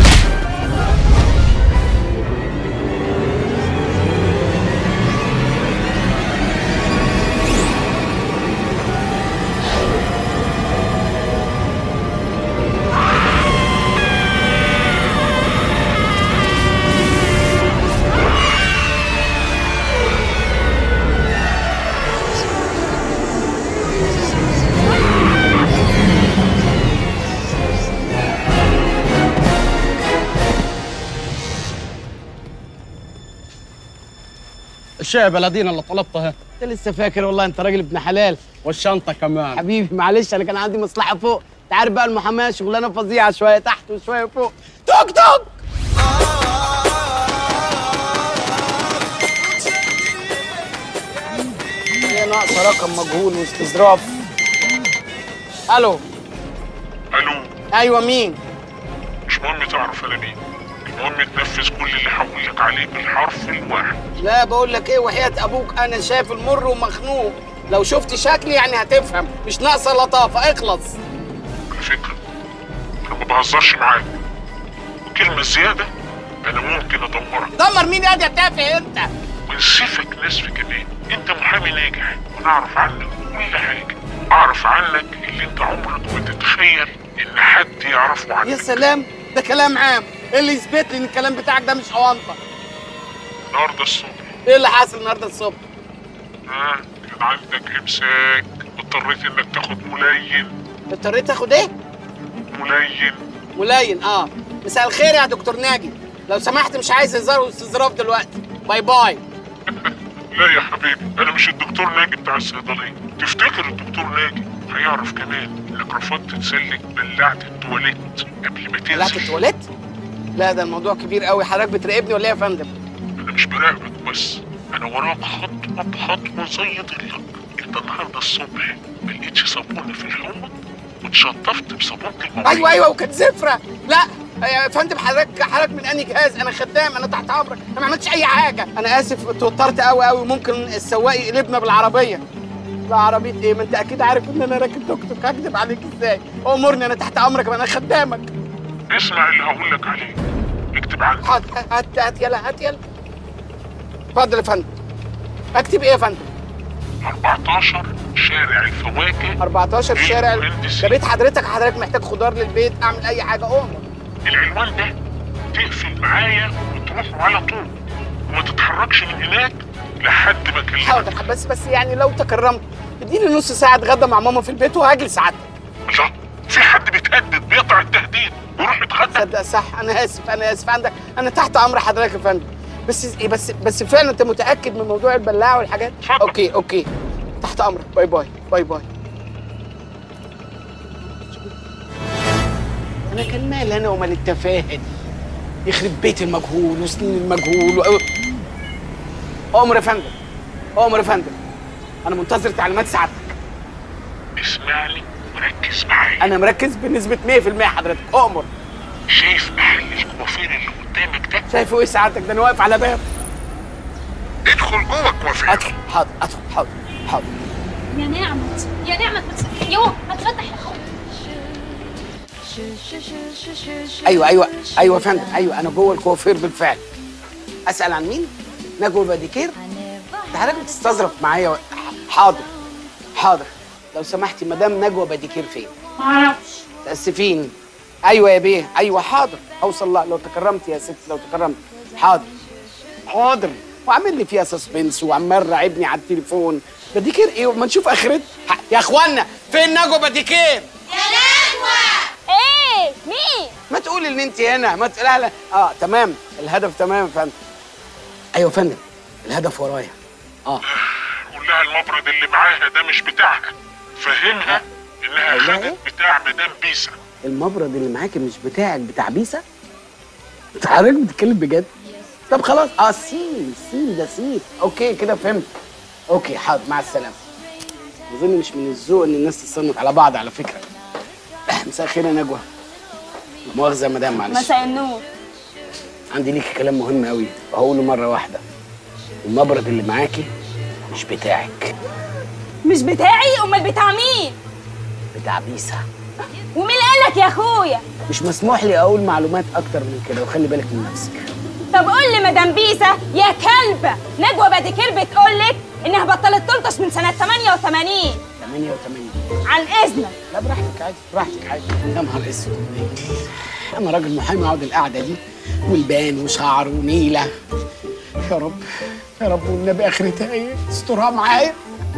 الشاي بلدينا اللي طلبتها انت لسه فاكر والله انت راجل ابن حلال والشنطه كمان حبيبي معلش انا كان عندي مصلحه فوق انت عارف بقى المحاماه شغلانه فظيعه شويه تحت وشويه فوق توك توك هي ناقصه رقم مجهول واستظراف الو الو ايوه مين مش مهم تعرف انا مين المهم تنفذ كل اللي هقول لك عليه بالحرف الواحد لا بقول لك ايه وحياة ابوك انا شايف المر ومخنوق لو شفت شكلي يعني هتفهم مش ناقصه لطافه اخلص على فكره انا ما بهزرش معاك وكلمه زياده انا ممكن ادمرك دمر مين يا دي تافه انت ونسفك نسف كمان انت محامي ناجح وانا اعرف عنك كل حاجه اعرف عنك اللي انت عمرك ما تتخيل ان حد يعرفه عنك يا سلام ده كلام عام ايه اللي يثبت لي ان الكلام بتاعك ده مش اونطه النهارده الصبح ايه اللي حاصل النهارده الصبح ها كان عندك امساك اضطريت انك تاخد ملين اضطريت تاخد ايه ملين ملين اه مساء الخير يا دكتور ناجي لو سمحت مش عايز هزار واستظراف دلوقتي باي باي لا يا حبيبي انا مش الدكتور ناجي بتاع الصيدليه تفتكر الدكتور ناجي هيعرف كمان انك رفضت تسلك بلعت التواليت قبل ما تنزل طلعت التواليت لا ده الموضوع كبير قوي حضرتك بتراقبني ولا ايه يا فندم انا مش براقبك بس انا وراك خطوه بخطوه زي ضلك انت النهارده الصبح ما لقيتش صابونه في الحوض واتشطفت بصابونه المواعين ايوه ايوه وكانت زفره لا يا فندم حضرتك حضرتك من انهي جهاز انا خدام انا تحت امرك انا ما عملتش اي حاجه انا اسف اتوترت قوي قوي ممكن السواق يقلبنا بالعربيه لا عربيه ايه ما انت اكيد عارف ان انا راكب توك توك هكدب عليك ازاي امرني انا تحت امرك انا خدامك اسمع اللي هقول لك عليه اكتب عنه هات هات هات يلا هات يلا اتفضل يا فندم اكتب ايه يا فندم 14 شارع الفواكه 14 شارع المهندسين. ده بيت حضرتك حضرتك محتاج خضار للبيت اعمل اي حاجه امر العنوان ده تقفل معايا وتروح على طول وما تتحركش من هناك لحد ما اكلمك حاضر بس بس يعني لو تكرمت اديني نص ساعه اتغدى مع ماما في البيت وهاجي ساعتك الله في حد بيتهدد بيقطع التهديد ويروح يتغدى صدق صح انا اسف انا اسف عندك انا تحت امر حضرتك يا فندم بس إيه بس بس فعلا انت متاكد من موضوع البلاعه والحاجات اوكي اوكي تحت امرك باي باي باي باي انا كان مالي انا ومال التفاهه دي يخرب بيت المجهول وسنين المجهول و... امر يا فندم امر يا فندم انا منتظر تعليمات سعادتك اسمعني وركز معايا انا مركز بنسبه 100% حضرتك امر شايف محل الكوافير اللي قدامك ده شايفه ايه سعادتك ده انا واقف على باب ادخل جوه الكوافير ادخل حاضر ادخل حاضر حاضر يا نعمت يا نعمت ما تس- يوه ما تفتح يا اخويا ايوه ايوه ايوه يا فندم ايوه انا جوه الكوافير بالفعل اسال عن مين نجوى باديكير انت حضرتك بتستظرف معايا و... حاضر حاضر لو سمحتي مدام نجوى باديكير فين معرفش تاسفين ايوه يا بيه ايوه حاضر اوصل لا لو تكرمت يا ست لو تكرمت حاضر حاضر وعامل لي فيها سسبنس وعمال راعبني على التليفون باديكير ايه وما نشوف اخرتها يا اخوانا فين نجوى باديكير ايه مين ما تقولي ان انت هنا ما تقولي لا اه تمام الهدف تمام يا فندم ايوه يا فندم الهدف ورايا اه قول لها المبرد اللي معاها ده مش بتاعها فهمها انها أقول لها خدت بتاع مدام بيسا المبرد اللي معاكي مش بتاعك بتاع بيسا انت حضرتك بتتكلم بجد طب خلاص اه سين سين ده سين اوكي كده فهمت اوكي حاضر مع السلامه اظن مش من الذوق ان الناس تصنف على بعض على فكره مساء الخير يا نجوى لا مؤاخذه يا مدام معلش مساء النور عندي ليكي كلام مهم قوي وهقوله مره واحده المبرد اللي معاكي مش بتاعك مش بتاعي امال بتاع مين بتاع بيسا ومين اللي قالك يا اخويا مش مسموح لي اقول معلومات اكتر من كده وخلي بالك من نفسك طب قول لي مدام بيسا يا كلبه نجوى باديكير بتقول لك انها بطلت تلطش من سنه 88 88 عن اذنك لا براحتك عادي براحتك عادي يا نهار اسود انا راجل محامي اقعد القعده دي والبان وشعر ونيله يا رب يا رب والنبي اخرتها ايه استرها معايا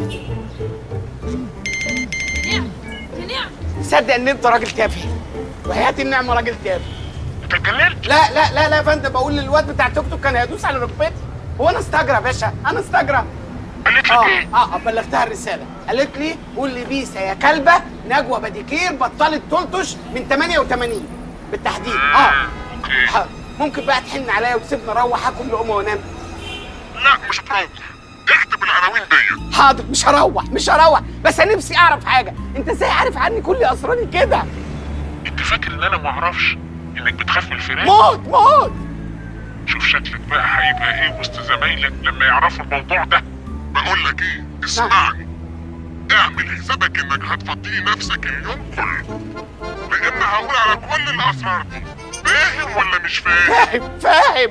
صدق ان انت راجل تافه وحياتي النعمه راجل تافه انت اتجننت لا لا لا لا يا فندم بقول للواد بتاع توك توك كان هيدوس على ركبتي هو انا استجرى يا باشا انا استجرى قالت لك اه ايه؟ اه بلغتها الرساله قالت لي قول لي بيسا يا كلبه نجوى باديكير بطلت تلطش من 88 بالتحديد اه حاضر. ممكن بقى تحن عليا وتسيبني اروح اكل لقمه وانام لا مش هتروح اكتب العناوين دي حاضر مش هروح مش هروح بس انا نفسي اعرف حاجه انت ازاي عارف عني كل اسراري كده انت فاكر ان انا ما اعرفش انك بتخاف من الفراق موت موت شوف شكلك بقى هيبقى ايه وسط زمايلك لما يعرفوا الموضوع ده بقول لك ايه اسمعني اعمل حسابك انك هتفضي نفسك اليوم كله لان هقول على كل الاسرار دي فاهم ولا مش فاهم فاهم فاهم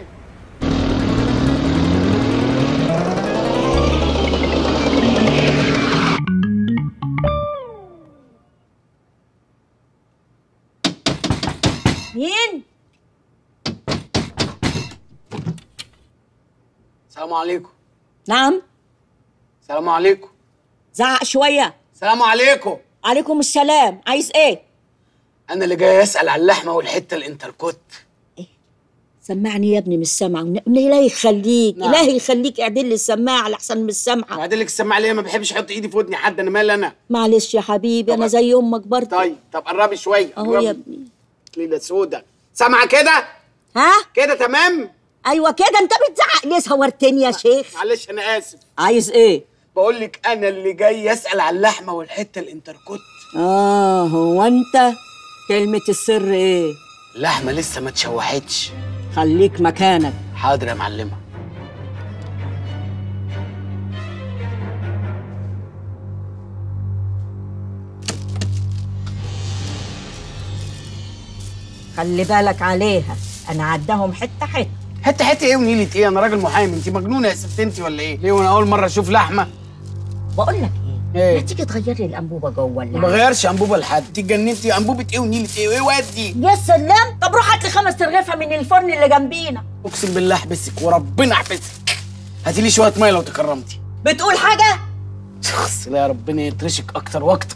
مين السلام عليكم نعم السلام عليكم زعق شويه السلام عليكم عليكم السلام عايز ايه انا اللي جاي اسال على اللحمه والحته الانتركوت سمعني يا ابني مش سامعه ون- الهي يخليك نعم. الهي يخليك اعدل لي السماعه لحسن مش سامعه بعدين لك السماعه ليه ما بحبش احط ايدي في ودني حد انا مالي انا معلش يا حبيبي انا زي امك برضه طيب طب قربي شويه اهو يا ابني ليله سودا سامعه كده ها كده تمام ايوه كده انت بتزعق ليه صورتني يا شيخ معلش انا اسف عايز ايه بقول لك انا اللي جاي اسال على اللحمه والحته الانتركوت اه هو انت كلمه السر ايه اللحمه لسه ما اتشوحتش خليك مكانك حاضر يا معلمه خلي بالك عليها انا عداهم حته حته حته حته ايه ونيله ايه انا راجل محامي انت مجنونه يا ست انت ولا ايه ليه وانا اول مره اشوف لحمه بقول لك ايه ما تيجي تغير لي الانبوبه جوه ولا ما غيرش انبوبه لحد انت اتجننتي انبوبه ايه ونيله ايه وايه ودي يا سلام طب روح هات لي خمس ترغيفه من الفرن اللي جنبينا اقسم بالله احبسك وربنا احبسك هاتي لي شويه ميه لو تكرمتي بتقول حاجه شخص لا يا ربنا يترشك اكتر واكتر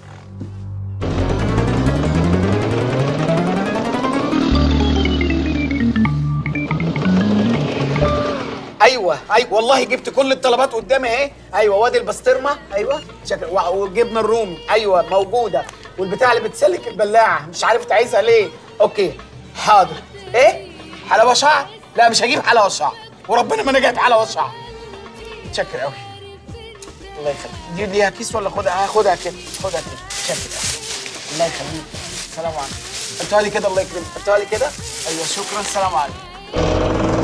ايوه ايوه والله جبت كل الطلبات قدامي اهي ايوه وادي البسطرمه ايوه شكل وع- والجبنه الرومي ايوه موجوده والبتاع اللي بتسلك البلاعه مش عارف انت عايزها ليه اوكي حاضر ايه حلاوه شعر لا مش هجيب حلاوه شعر وربنا ما انا جايب حلاوه شعر متشكر قوي الله يخليك دي ليها كيس ولا خدها هاخدها كده خدها كده متشكر قوي الله يخليك السلام عليكم حطها لي كده الله يكرمك حطها لي كده ايوه شكرا السلام عليكم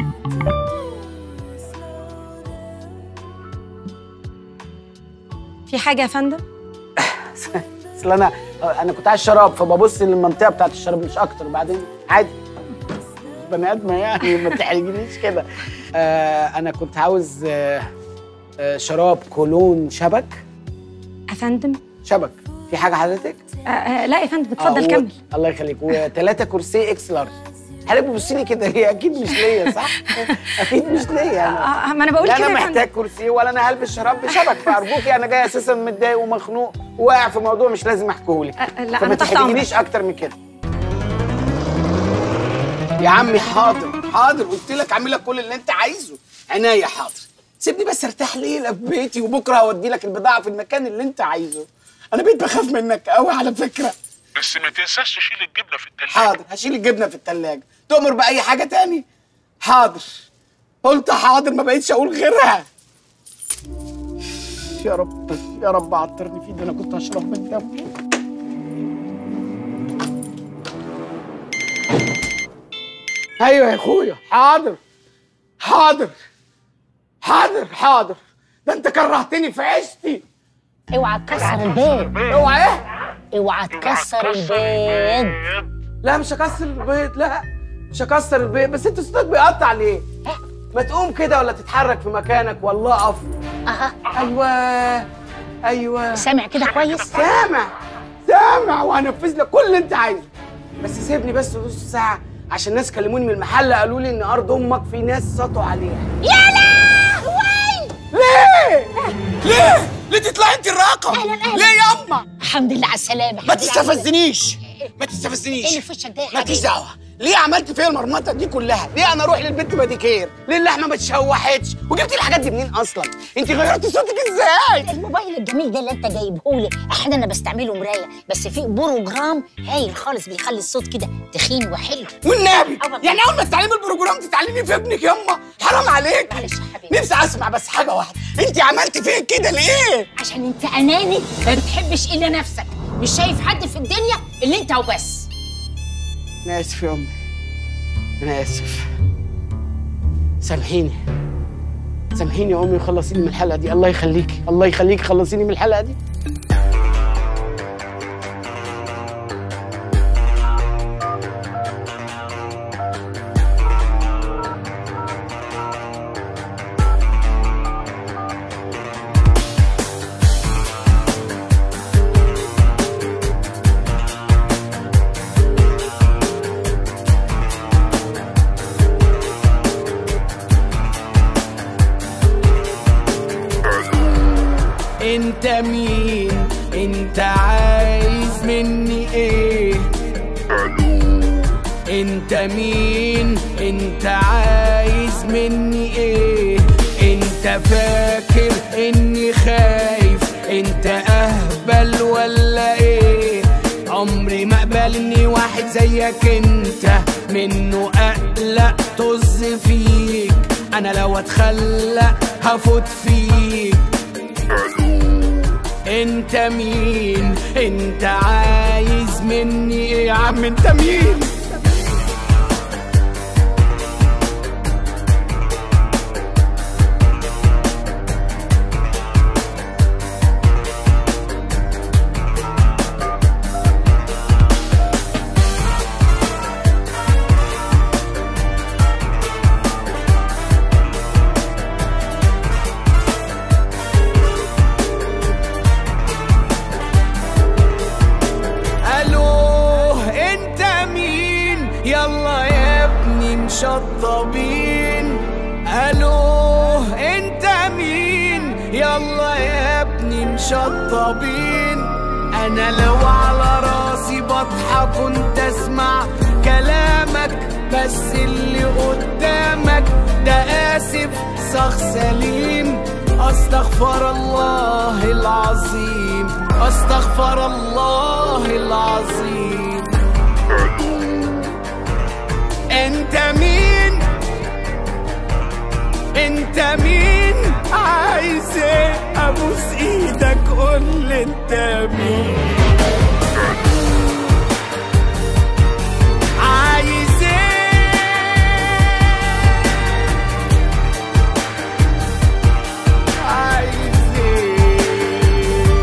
في في حاجه يا فندم اصل انا انا كنت عايز شراب فببص للمنطقه بتاعت الشراب مش اكتر وبعدين عادي بني ادمه يعني ما تحرجنيش كده آه انا كنت عاوز آه آه شراب كولون شبك يا فندم شبك في حاجه حضرتك آه آه لا يا فندم اتفضل آه، و- كمل الله يخليك وثلاثه كرسي اكس لارج حضرتك بتبصي لي كده ليه اكيد مش ليا صح اكيد مش ليا آه، ما أنا بقول لا كده انا يا محتاج كرسي ولا انا هلبس شراب بشبك فارجوكي انا جاي اساسا متضايق ومخنوق وواقع في موضوع مش لازم احكيهولك آه، لا، فما أنا تحت تحرجنيش اكتر من كده يا عمي حاضر حاضر قلت لك اعمل لك كل اللي انت عايزه عناية حاضر سيبني بس ارتاح ليله في بيتي وبكره هودي لك البضاعه في المكان اللي انت عايزه انا بقيت بخاف منك قوي على فكره بس ما تنساش تشيل الجبنه في التلاجة حاضر هشيل الجبنه في التلاجة تؤمر باي حاجه تاني حاضر قلت حاضر ما بقيتش اقول غيرها يا رب يا رب عطرني فيه ده انا كنت هشرب من دمه ايوه يا اخويا حاضر حاضر حاضر حاضر ده انت كرهتني في عيشتي اوعى تكسر البيض اوعى ايه اوعى تكسر البيض لا مش هكسر البيض لا مش هكسر البيض بس انت صوتك بيقطع ليه؟ ما تقوم كده ولا تتحرك في مكانك والله اقف اها ايوه ايوه سامع كده كويس؟ سامع سامع وهنفذ لك كل اللي انت عايزه بس سيبني بس نص ساعه عشان الناس كلموني من المحل قالوا لي ان ارض امك في ناس سطوا عليها يا لهوي ليه؟ ليه؟ ليه تطلعي انت الراقه؟ اهلا اهلا ليه يا اما؟ الحمد لله على السلامه ما تستفزنيش ما تستفزنيش ايه اللي في وشك ده يا مالكيش حبيبي؟ دعوه ليه عملت فيا المرمطه دي كلها؟ ليه انا اروح للبنت باديكير؟ ليه اللحمه ما اتشوحتش؟ وجبتي الحاجات دي منين اصلا؟ انت غيرتي صوتك ازاي؟ الموبايل الجميل ده اللي انت جايبهولي احيانا انا بستعمله مرايه بس في بروجرام هايل خالص بيخلي الصوت كده تخين وحلو والنبي يعني اول ما تتعلمي البروجرام تتعلمي في ابنك يما حرام عليك نفسي اسمع بس حاجه واحده انت عملتي فيا كده ليه؟ عشان انت اناني ما بتحبش الا نفسك مش شايف حد في الدنيا الا انت وبس انا اسف يا امي انا اسف سامحيني سامحيني يا امي وخلصيني من الحلقه دي الله يخليكي الله يخليكي خلصيني من الحلقه دي انت مين انت عايز مني ايه انت مين انت عايز مني ايه انت فاكر اني خايف انت اهبل ولا ايه عمري ما اقبلني واحد زيك انت منه اقلق طز فيك انا لو اتخلق هفوت فيك انت مين انت عايز مني ايه يا عم انت مين الو انت مين يلا يا ابني مشطبين الو انت مين يلا يا ابني مشطبين انا لو على راسي بضحك كنت اسمع كلامك بس اللي قدامك ده اسف صخ سليم استغفر الله العظيم استغفر الله العظيم انت مين انت مين عايز ايه ابوس ايدك قول لي انت مين عايز ايه عايز ايه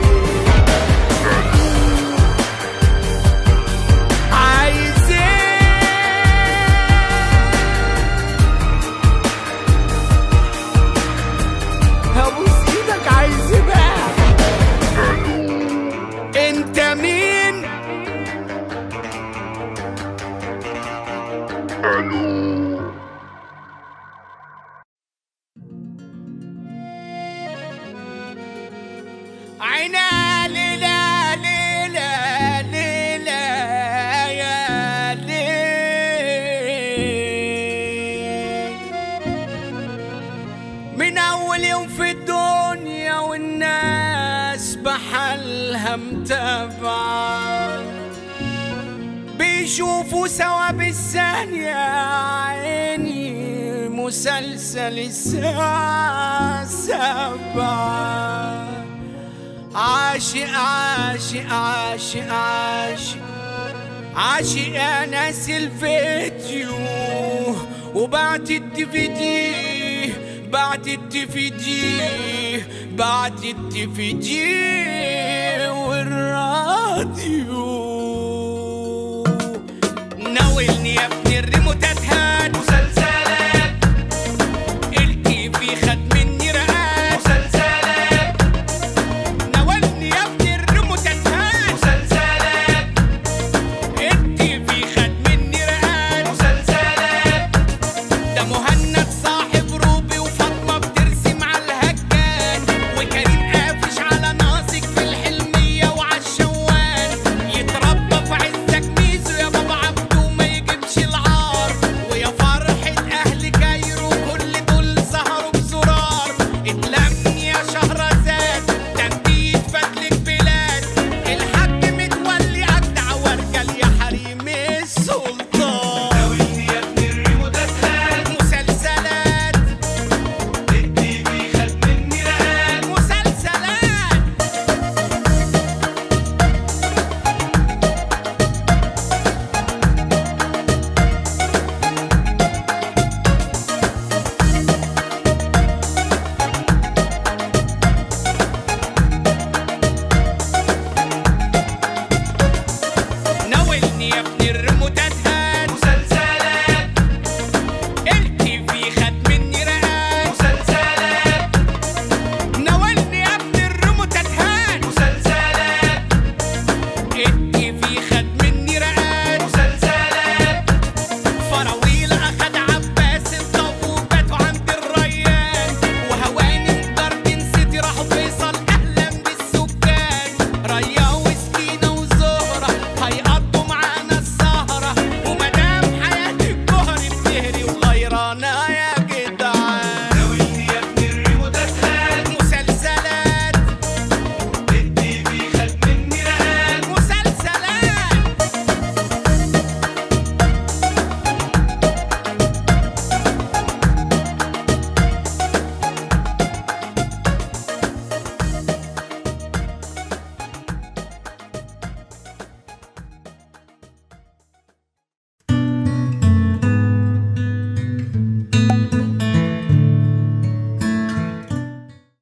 عينا ليلة ليلة ليلة يا ليل من أول يوم في الدنيا والناس بحالها متابعة بيشوفوا سوا بالثانية عيني مسلسل الساعة سبعة عاشق عاشق عاشق عاشق عاشق يا ناس الفيديو وبعت الدي في دي بعت الدي في دي بعت الدي في دي والراديو